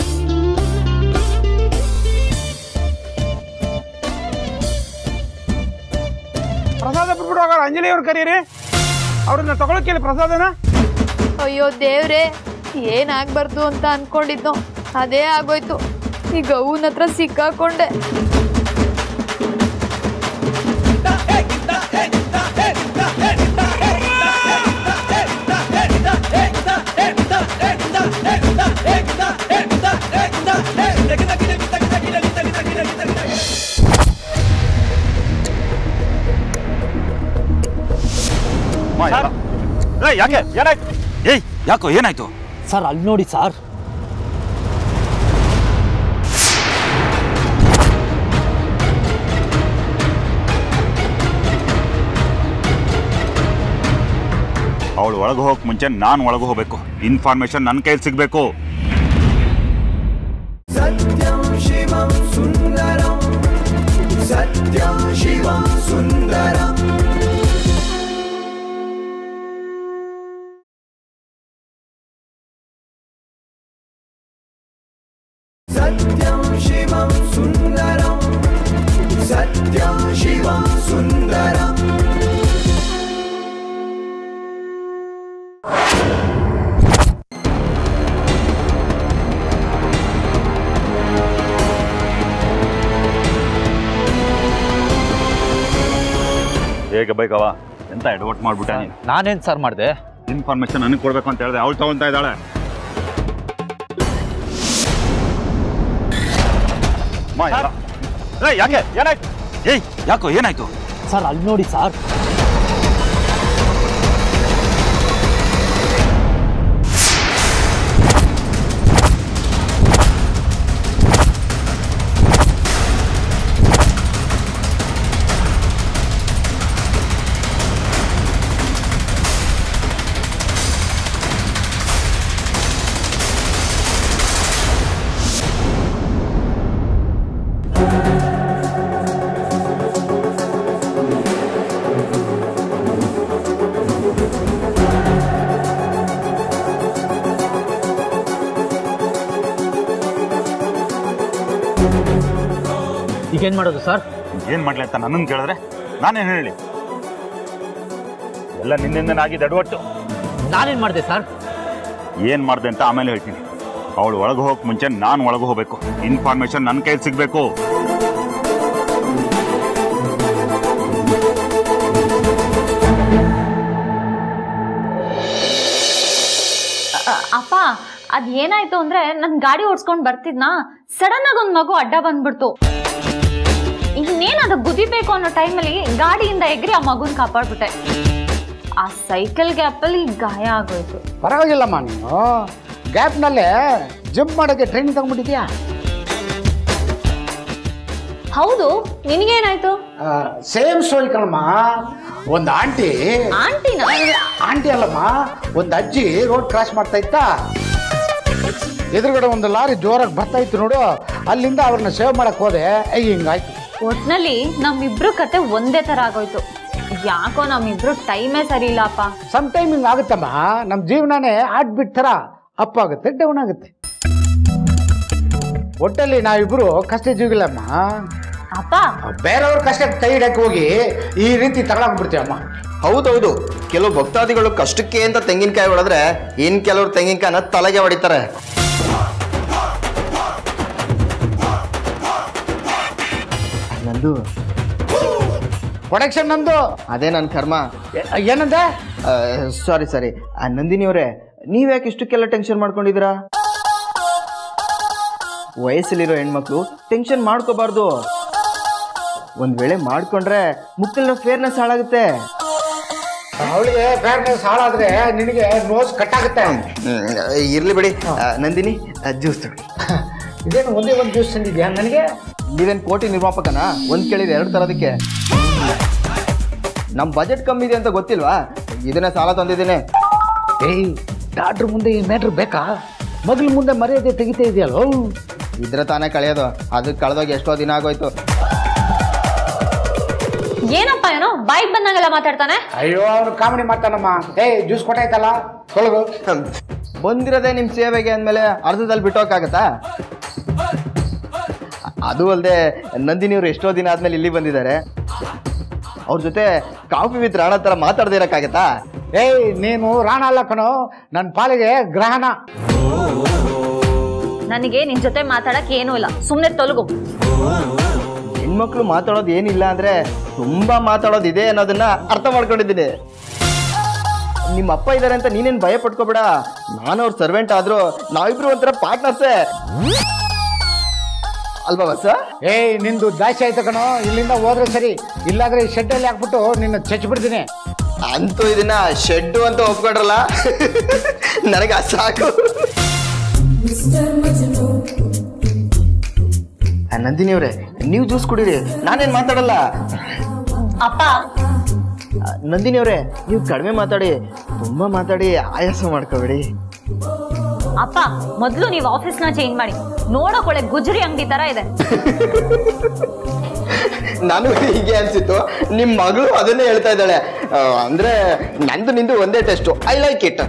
ಪ್ರಸಾದ ಬಿಟ್ಬಿಟ್ಟು ಹೋಗೋರು ಅಂಜಲಿ ಅವ್ರು ಕರೀರಿ ಅವ್ರನ್ನ ತಗೊಳಕ್ಕಿಲ್ಲ ಪ್ರಸಾದನ ಅಯ್ಯೋ ದೇವ್ರೆ ಏನಾಗ್ಬಾರ್ದು ಅಂತ ಅನ್ಕೊಂಡಿದ್ನೋ ಅದೇ ಆಗೋಯ್ತು ಈಗ ಅವನ ಹತ್ರ ಸಿಕ್ಕಾಕೊಂಡೆ ಏಯ್ ಯಾಕೆ ಏನಾಯ್ತು ಏಯ್ ಯಾಕೋ ಏನಾಯ್ತು ಸರ್ ಅಲ್ಲಿ ನೋಡಿ ಸರ್ ಅವಳು ಒಳಗೆ ಹೋಗಕ್ ಮುಂಚೆ ನಾನು ಒಳಗೆ ಹೋಗ್ಬೇಕು ಇನ್ಫಾರ್ಮೇಶನ್ ನನ್ನ ಕೈಲಿ ಸಿಗ್ಬೇಕು सत्यं शिवं सुन्दरं सत्यं शिवं सुन्दरम् सत्यं शिवं सुन्दरं सत्यं शिवं सुन्दरम् ಹೇಗೆ ಬೇಕವ ಎಂತ ಎಡವಟ್ ಮಾಡ್ಬಿಟ್ಟೆ ನೀನು ನಾನೇನು ಸರ್ ಮಾಡಿದೆ ಇನ್ಫಾರ್ಮೇಶನ್ ನನಗೆ ಕೊಡ್ಬೇಕು ಅಂತ ಹೇಳಿದೆ ಅವಳು ತಗೊಂತಾ ಇದ್ದಾಳೆ ಅಮ್ಮ, ಎಲ್ಲ- ಏಯ್ ಯಾಕೆ ಏನಾಯ್ತು ಏಯ್ ಯಾಕೋ ಏನಾಯ್ತು ಸರ್ ಅಲ್ಲಿ ನೋಡಿ ಸರ್ ಈಗೇನು ಮಾಡೋದು ಸರ್ ಏನ್ ಮಾಡ್ಲಿ ಅಂತ ನನ್ನನ್ನು ಕೇಳಿದ್ರೆ ನಾನೇನು ಹೇಳಿ ಎಲ್ಲ ನಿನ್ನಿಂದ ಆಗಿದ್ದು ಎಡವಟ್ಟು ನಾನೇನು ಮಾಡಿದೆ ಸರ್ ಏನ್ ಮಾಡ್ದೆ ಅಂತ ಆಮೇಲೆ ಹೇಳ್ತೀನಿ ಅವಳು ಒಳಗೆ ಹೋಗಕ್ ಮುಂಚೆ ನಾನು ಒಳಗೆ ಹೋಗ್ಬೇಕು ಇನ್ಫಾರ್ಮೇಶನ್ ನನ್ನ ಕೈಲಿ ಸಿಗ್ಬೇಕು ಅ- ಅಪ್ಪ ಅದ್ ಏನಾಯ್ತು ಅಂದ್ರೆ ನನ್ ಗಾಡಿ ಓಡಿಸ್ಕೊಂಡ್ ಬರ್ತಿದ್ನಾ ಸಡನ್ ಆಗಿ ಒಂದ್ ಮಗು ಅಡ್ಡ ಬಂದ್ಬಿಡ್ತು ಇನ್ನೇನ್ ಅದು ಗುದಿಬೇಕು ಅನ್ನೋ ಟೈಮಲ್ಲಿ ಗಾಡಿಯಿಂದ ಎಗ್ರಿ ಆ ಮಗುನ್ ಕಾಪಾಡ್ಬಿಟ್ಟೆ ಆ ಸೈಕಲ್ ಗ್ಯಾಪಲ್ಲಿ ಗಾಯ ಆಗೋಯ್ತು ಪರವಾಗಿಲ್ಲಮ್ಮ ನೀನು ಗ್ಯಾಪ್ನಲ್ಲೇ ಜಂಪ್ ಮಾಡೋಕ್ಕೆ ಟ್ರೈನಿಂಗ್ ತಗೊಂಡ್ಬಿಟ್ಟಿದ್ಯಾ ಹೌದು ನಿನಗೇನಾಯ್ತು ಸೇಮ್ ಸ್ಟೋರಿ ಕಣಮ್ಮ ಒಂದು ಆಂಟಿ ಆಂಟಿನ ಆಂಟಿ ಅಲ್ಲಮ್ಮ ಒಂದು ಅಜ್ಜಿ ರೋಡ್ ಕ್ರಾಸ್ ಮಾಡ್ತಾ ಇತ್ತಾ ಎದುರುಗಡೆ ಒಂದು ಲಾರಿ ಜೋರಾಗಿ ಬರ್ತಾ ಇತ್ತು ನೋಡು ಅಲ್ಲಿಂದ ಅವ್ರನ್ನ ಸೇವ್ ಮಾಡಕ್ ಹೋದೆ ಐ ಹಿಂಗಾಯ್ತು ಒಟ್ನಲ್ಲಿ ನಮ್ಮಿಬ್ರು ಕತೆ ಒಂದೇ ತರ ಆಗೋಯ್ತು ಯಾಕೋ ನಮ್ಮಿಬ್ರು ಟೈಮೇ ಸರಿ ಇಲ್ಲಪ್ಪ ಸಮ್ ಟೈಮ್ ಹಿಂಗ್ ಆಗುತ್ತಮ್ಮ ನಮ್ಮ ಜೀವನನೇ ಆಡ್ಬಿಟ್ ಥರ ಅಪ್ ಆಗುತ್ತೆ ಡೌನ್ ಆಗುತ್ತೆ ಒಟ್ಟಲ್ಲಿ ನಾವಿಬ್ರು ಕಷ್ಟ ಜೀವಿಗಳಮ್ಮ ಅಪ್ಪ ಬೇರೆಯವ್ರ ಕಷ್ಟಕ್ಕೆ ಕೈ ಹಿಡಕ್ಕೆ ಹೋಗಿ ಈ ರೀತಿ ತಗೊಳಕ್ಬಿಡ್ತೀವಮ್ಮ ಹೌದೌದು ಕೆಲವು ಭಕ್ತಾದಿಗಳು ಕಷ್ಟಕ್ಕೆ ಅಂತ ತೆಂಗಿನಕಾಯಿ ಹೊಡೆದ್ರೆ ಇನ್ ಕೆಲವರು ತೆಂಗಿನಕಾಯಿನ ತಲೆಗೆ ಹೊಡಿತಾರೆ ನಂದು ಪ್ರೊಡಕ್ಷನ್ ನಮ್ದು ಅದೇ ನನ್ನ ಕರ್ಮ ಏನಂದೆ ಸಾರಿ ಸಾರಿ ನಂದಿನಿ ಅವರೇ ನೀವ್ಯಾಕೆ ಇಷ್ಟಕ್ಕೆಲ್ಲ ಟೆನ್ಷನ್ ಮಾಡ್ಕೊಂಡಿದ್ದೀರಾ ವಯಸ್ಸಲ್ಲಿರೋ ಹೆಣ್ಮಕ್ಳು ಟೆನ್ಷನ್ ಮಾಡ್ಕೋಬಾರ್ದು ಒಂದ್ ವೇಳೆ ಮಾಡ್ಕೊಂಡ್ರೆ ಮುಕ್ಕಲಿನ ಫೇರ್ನೆಸ್ ಹಾಳಾಗುತ್ತೆ ಅವಳಿಗೆ ಫೇರ್ನೆಸ್ ಹಾಳಾದ್ರೆ ನಿನಗೆ ನೋಸ್ ಕಟ್ಟಾಗುತ್ತೆ ಇರ್ಲಿ ಬಿಡಿ ಆ, ನಂದಿನಿ ಜ್ಯೂಸ್ ಇದೇನು ಒಂದೇ ಒಂದು ಜ್ಯೂಸ್ ತಂದಿದ್ಯಾ ನನಗೆ ನೀವೇನ್ ಕೋಟಿ ನಿರ್ಮಾಪಕನ ಒಂದ್ ಕೇಳಿದ್ರೆ ಎರಡು ತರೋದಕ್ಕೆ ನಮ್ ಬಜೆಟ್ ಕಮ್ಮಿ ಇದೆ ಅಂತ ಗೊತ್ತಿಲ್ವಾ ಇದನ್ನೇ ಸಾಲ ತಂದಿದ್ದೀನಿ ಏಯ್ ಡಾಕ್ಟ್ರ್ ಮುಂದೆ ಈ ಮ್ಯಾಟ್ರ್ ಬೇಕಾ ಮಗಳ ಮುಂದೆ ಮರ್ಯಾದೆ ತೆಗಿತಾ ಇದೆಯಲ್ಲ ಇದ್ರೆ ತಾನೇ ಕಳೆಯೋದು ಅದಕ್ಕೆ ಕಳೆದೋಗಿ ಎಷ್ಟೋ ದಿನ ಆಗೋಯ್ತು ಏನಪ್ಪ ಏನೋ ಬಾಯಿಗೆ ಬಂದಂಗೆಲ್ಲ ಮಾತಾಡ್ತಾನೆ ಅಯ್ಯೋ ಅವ್ನು ಕಾಮಿಡಿ ಮಾಡ್ತಾನಮ್ಮ ಏಯ್ ಜ್ಯೂಸ್ ಕೊಟ್ಟಾಯ್ತಲ್ಲ ತೊಳಗು ಬಂದಿರೋದೇ ನಿಮ್ಮ ಸೇವೆಗೆ ಅಂದಮೇಲೆ ಅರ್ಧದಲ್ಲಿ ಬಿಟ್ಟೋಕ್ಕಾಗತ್ತಾ ಅದು ಅಲ್ಲದೆ ನಂದಿನಿಯವರು ಎಷ್ಟೋ ದಿನ ಆದ್ಮೇಲೆ ಇಲ್ಲಿ ಬಂದಿದ್ದಾರೆ ಅವ್ರ ಜೊತೆ ಕಾಫಿ ವಿತ್ ರಾಣ ಥರ ಮಾತಾಡದೇ ಇರೋಕ್ಕಾಗತ್ತಾ ಏಯ್ ನೀನು ರಾಣ ಅಲ್ಲ ಕಣೋ ನನ್ನ ಪಾಲಿಗೆ ಗ್ರಹಣ ನನಗೆ ನಿನ್ ಜೊತೆ ಮಾತಾಡಕ್ ಏನೂ ಇಲ್ಲ ಸುಮ್ಮನೆ ತೊಲಗು ಹೆಣ್ಮಕ್ಳು ಮಾತಾಡೋದು ಏನಿಲ್ಲ ಅಂದ್ರೆ ತುಂಬಾ ಮಾತಾಡೋದಿದೆ ಅನ್ನೋದನ್ನ ಅರ್ಥ ಮಾಡ್ಕೊಂಡಿದ್ದೀನಿ ನಿಮ್ಮ ಅಪ್ಪ ಇದ್ದಾರೆ ಅಂತ ನೀನೇನು ಭಯ ಪಟ್ಕೋಬೇಡ ನಾನು ಅವ್ರ ಸರ್ವೆಂಟ್ ಆದ್ರೂ ನಾವಿಬ್ರು ಒಂಥರ ಪಾರ್ಟ್ನರ್ಸೇ ಅಲ್ವಾ ಬಸ್ ಏಯ್ ನಿಂದು ದಾಸಿ ಆಯ್ತು ಕಣೋ ಇಲ್ಲಿಂದ ಹೋದ್ರೆ ಸರಿ ಇಲ್ಲಾದ್ರೆ ಈ ಶೆಡ್ಡಲ್ಲಿ ಹಾಕ್ಬಿಟ್ಟು ನಿನ್ನ ಚಚ್ಬಿಡ್ತೀನಿ ಅಂತೂ ಇದನ್ನ ಶೆಡ್ಡು ಅಂತ ಒಪ್ಕೊಂಡ್ರಲ್ಲ ನನಗೆ ಅದ್ ಸಾಕು ಆ, ನಂದಿನಿ ಅವರೇ ನೀವು ಜ್ಯೂಸ್ ಕುಡೀರಿ ನಾನೇನ್ ಮಾತಾಡಲ್ಲ ಅಪ್ಪ ಆ, ನಂದಿನಿ ಅವರೇ ನೀವು ಕಡಿಮೆ ಮಾತಾಡಿ ತುಂಬಾ ಮಾತಾಡಿ ಆಯಾಸ ಮಾಡ್ಕೋಬೇಡಿ ಅಪ್ಪ ಮೊದಲು ನೀವು ಆಫೀಸ್ನ ಚೇಂಜ್ ಮಾಡಿ ನೋಡೋಕ್ ಒಳ್ಳೆ ಗುಜರಿ ಅಂಗಡಿ ತರ ಇದೆ ನಾನು ಹೀಗೆ ಅನ್ಸಿತ್ತು ನಿಮ್ ಮಗಳು ಅದನ್ನೇ ಹೇಳ್ತಾ ಇದ್ದಾಳೆ ಆ, ಅಂದ್ರೆ ನಂದು ನಿಂದು ಒಂದೇ test I like it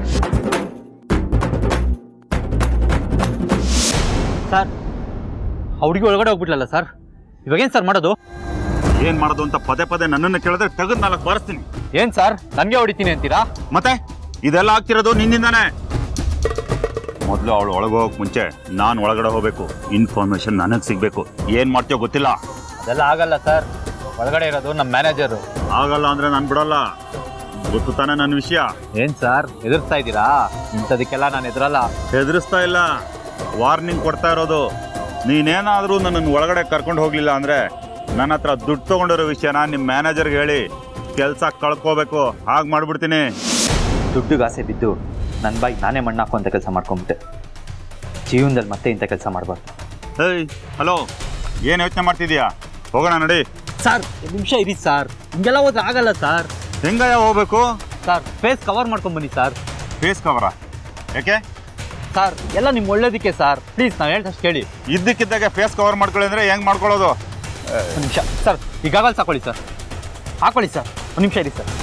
sir ಹುಡುಗಿ ಒಳಗಡೆ ಹೋಗ್ಬಿಟ್ಲಲ್ಲ ಸರ್ ಇವಾಗೇನು ಸರ್ ಮಾಡೋದು ಏನ್ ಮಾಡೋದು ಅಂತ ಪದೇ ಪದೇ ನನ್ನನ್ನು ಕೇಳಿದ್ರೆ ತೆಗೆದು ನಾಲ್ಕು ಬಾರಿಸ್ತೀನಿ ಏನ್ ಸರ್ ನನಗೆ ಹೊಡಿತೀನಿ ಅಂತೀರಾ ಮತ್ತೆ ಇದೆಲ್ಲ ಆಗ್ತಿರೋದು ನಿನ್ನಿಂದಾನೆ ಮೊದಲು ಅವಳು ಒಳಗೆ ಹೋಗಕ್ ಮುಂಚೆ ನಾನು ಒಳಗಡೆ ಹೋಗ್ಬೇಕು ಇನ್ಫಾರ್ಮೇಶನ್ ನನಗೆ ಸಿಗ್ಬೇಕು ಏನ್ ಮಾಡ್ತೀಯೋ ಗೊತ್ತಿಲ್ಲ ಅದೆಲ್ಲ ಆಗಲ್ಲ ಸರ್ ಒಳಗಡೆ ಇರೋದು ನಮ್ಮ ಮ್ಯಾನೇಜರು ಆಗಲ್ಲ ಅಂದ್ರೆ ನಾನು ಬಿಡಲ್ಲ ಗೊತ್ತು ತಾನೇ ನನ್ನ ವಿಷಯ ಏನ್ ಸರ್ ಎದುರಿಸ್ತಾ ಇದ್ದೀರಾ ಇಂಥದಕ್ಕೆಲ್ಲ ನಾನು ಎದುರಲ್ಲ ಹೆದರಿಸ್ತಾ ಇಲ್ಲ ವಾರ್ನಿಂಗ್ ಕೊಡ್ತಾ ಇರೋದು ನೀನೇನಾದರೂ ನನ್ನನ್ನು ಒಳಗಡೆ ಕರ್ಕೊಂಡು ಹೋಗ್ಲಿಲ್ಲ ಅಂದ್ರೆ ನನ್ನ ಹತ್ರ ದುಡ್ಡು ತಗೊಂಡಿರೋ ವಿಷಯನ ನಿಮ್ಮ ಮ್ಯಾನೇಜರ್ಗೆ ಹೇಳಿ ಕೆಲಸ ಕಳ್ಕೋಬೇಕು ಹಾಗೆ ಮಾಡ್ಬಿಡ್ತೀನಿ ದುಡ್ಡುಗೆ ಆಸೆ ಬಿದ್ದು ನನ್ನ ಬಾಯಿ ನಾನೇ ಮಣ್ಣು ಹಾಕುವಂಥ ಕೆಲಸ ಮಾಡ್ಕೊಂಬಿಟ್ಟೆ ಜೀವನದಲ್ಲಿ ಮತ್ತೆ ಇಂಥ ಕೆಲಸ ಮಾಡಬಾರ್ದು ಹೇಯ್ ಹಲೋ ಏನು ಯೋಚನೆ ಮಾಡ್ತಿದ್ಯಾ ಹೋಗೋಣ ನಡಿ ಸರ್ ನಿಮಿಷ ಇರಿ ಸರ್ ಹಿಂಗೆಲ್ಲ ಹೋದ್ರೆ ಆಗಲ್ಲ ಸರ್ ಹೆಂಗಯ್ಯ ಹೋಗ್ಬೇಕು ಸರ್ ಫೇಸ್ ಕವರ್ ಮಾಡ್ಕೊಂಡ್ ಬನ್ನಿ ಸರ್ ಫೇಸ್ ಕವರ ಯಾಕೆ ಸರ್ ಎಲ್ಲ ನಿಮ್ಮ ಒಳ್ಳೇದಕ್ಕೆ ಸರ್ ಪ್ಲೀಸ್ ನಾವು ಹೇಳ್ದಷ್ಟು ಕೇಳಿ ಇದ್ದಕ್ಕಿದ್ದಾಗೆ ಫೇಸ್ ಕವರ್ ಮಾಡ್ಕೊಳ್ಳಿ ಅಂದ್ರೆ ಹೆಂಗ್ ಮಾಡ್ಕೊಳ್ಳೋದು ಒಂದು ನಿಮಿಷ ಸರ್ ಈ ಗಾಗಲ್ಸ್ ಹಾಕೊಳ್ಳಿ ಸರ್ ಹಾಕೊಳ್ಳಿ ಸರ್ ಒಂದು ನಿಮಿಷ ಇರಿ ಸರ್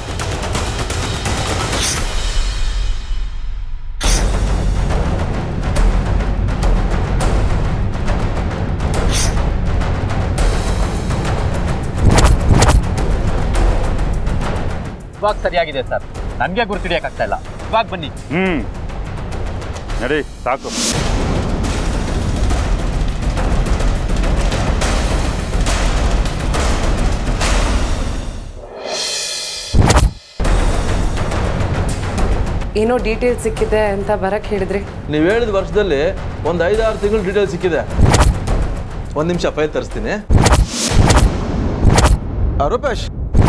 ಇವಾಗ ಸರಿಯಾಗಿದೆ ಸರ್ ನನಗೆ ಗುರುತು ಹಿಡಿಯೋಕ್ಕಾಗ್ತಾ ಇಲ್ಲ ಇವಾಗ ಬನ್ನಿ ಹ್ಮ್ ನಡಿ ಸಾಕು ಏನೋ ಡೀಟೇಲ್ಸ್ ಸಿಕ್ಕಿದೆ ಅಂತ ಬರಕ್ಕೆ ಹೇಳಿದ್ರಿ ನೀವು ಹೇಳಿದ ವರ್ಷದಲ್ಲಿ ಒಂದು ಐದಾರು ತಿಂಗಳು ಡೀಟೇಲ್ ಸಿಕ್ಕಿದೆ ಒಂದು ನಿಮಿಷ ಫೈಲ್ ತರಿಸ್ತೀನಿ ಆ, ರೂಪೇಶ್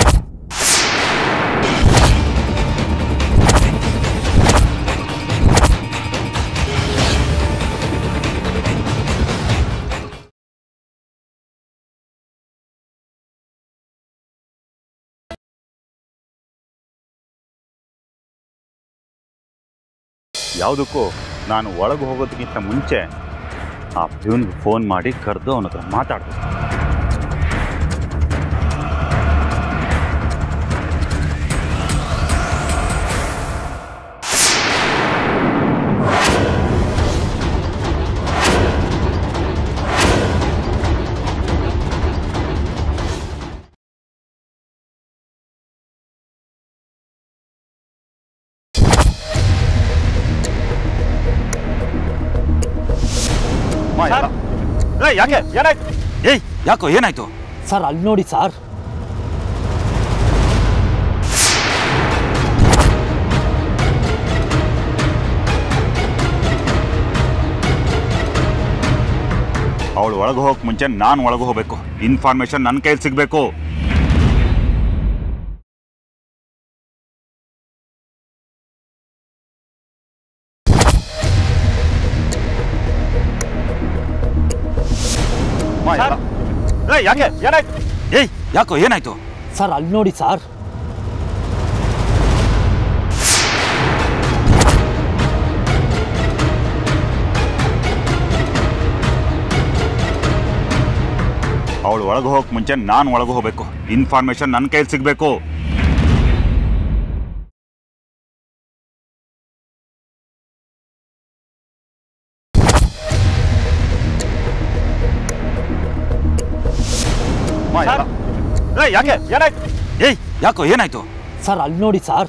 ಯಾವುದಕ್ಕೂ ನಾನು ಒಳಗೆ ಹೋಗೋದಕ್ಕಿಂತ ಮುಂಚೆ ಆ ಪ್ಯೂನ್ಗೆ ಫೋನ್ ಮಾಡಿ ಕರೆದು ಅವನ ಹತ್ರ ಮಾತಾಡ್ಬೇಕು ಏಯ್ ಯಾಕೆ ಏನಾಯ್ತು ಏಯ್ ಯಾಕೋ ಏನಾಯ್ತು ಸರ್ ಅಲ್ಲಿ ನೋಡಿ ಸರ್ ಅವಳು ಒಳಗೆ ಹೋಗಕ್ಕೆ ಮುಂಚೆ ನಾನು ಒಳಗೆ ಹೋಗ್ಬೇಕು ಇನ್ಫಾರ್ಮೇಶನ್ ನನ್ನ ಕೈಲಿ ಸಿಗಬೇಕು ಯಾಕೆ ಏನಾಯ್ತು ಏಯ್ ಯಾಕೋ ಏನಾಯ್ತು ಸರ್ ಅಲ್ಲಿ ನೋಡಿ ಸರ್ ಅವಳು ಒಳಗೆ ಹೋಗಕ್ಕೆ ಮುಂಚೆ ನಾನು ಒಳಗೆ ಹೋಗ್ಬೇಕು ಇನ್ಫಾರ್ಮೇಶನ್ ನನ್ನ ಕೈಲಿ ಸಿಗಬೇಕು ಅಮ್ಮ ಎಲ್ಲ ಏಯ್, ಯಾಕೆ ಏನಾಯ್ತು ಏಯ್ ಯಾಕೋ ಏನಾಯ್ತು ಸರ್ ಅಲ್ಲಿ ನೋಡಿ ಸರ್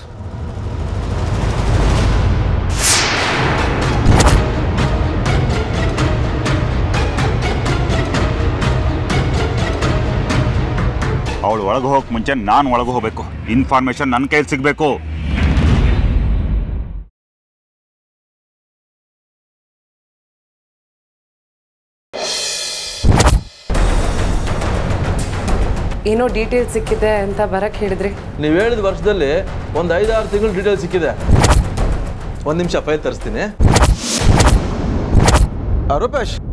ಅವಳು ಒಳಗೆ ಹೋಗಕ್ಕೆ ಮುಂಚೆ ನಾನು ಒಳಗೆ ಹೋಗ್ಬೇಕು ಇನ್ಫಾರ್ಮೇಶನ್ ನನ್ನ ಕೈಲಿ ಸಿಗಬೇಕು ಏನೋ ಡೀಟೇಲ್ಸ್ ಸಿಕ್ಕಿದೆ ಅಂತ ಬರಕ್ಕೆ ಹೇಳಿದ್ರಿ ನೀವು ಹೇಳಿದ ವರ್ಷದಲ್ಲಿ ಒಂದು ಐದಾರು ತಿಂಗಳು ಡೀಟೇಲ್ ಸಿಕ್ಕಿದೆ ಒಂದು ನಿಮಿಷ ಫೈಲ್ ತರಿಸ್ತೀನಿ ಆ, ರೂಪೇಶ್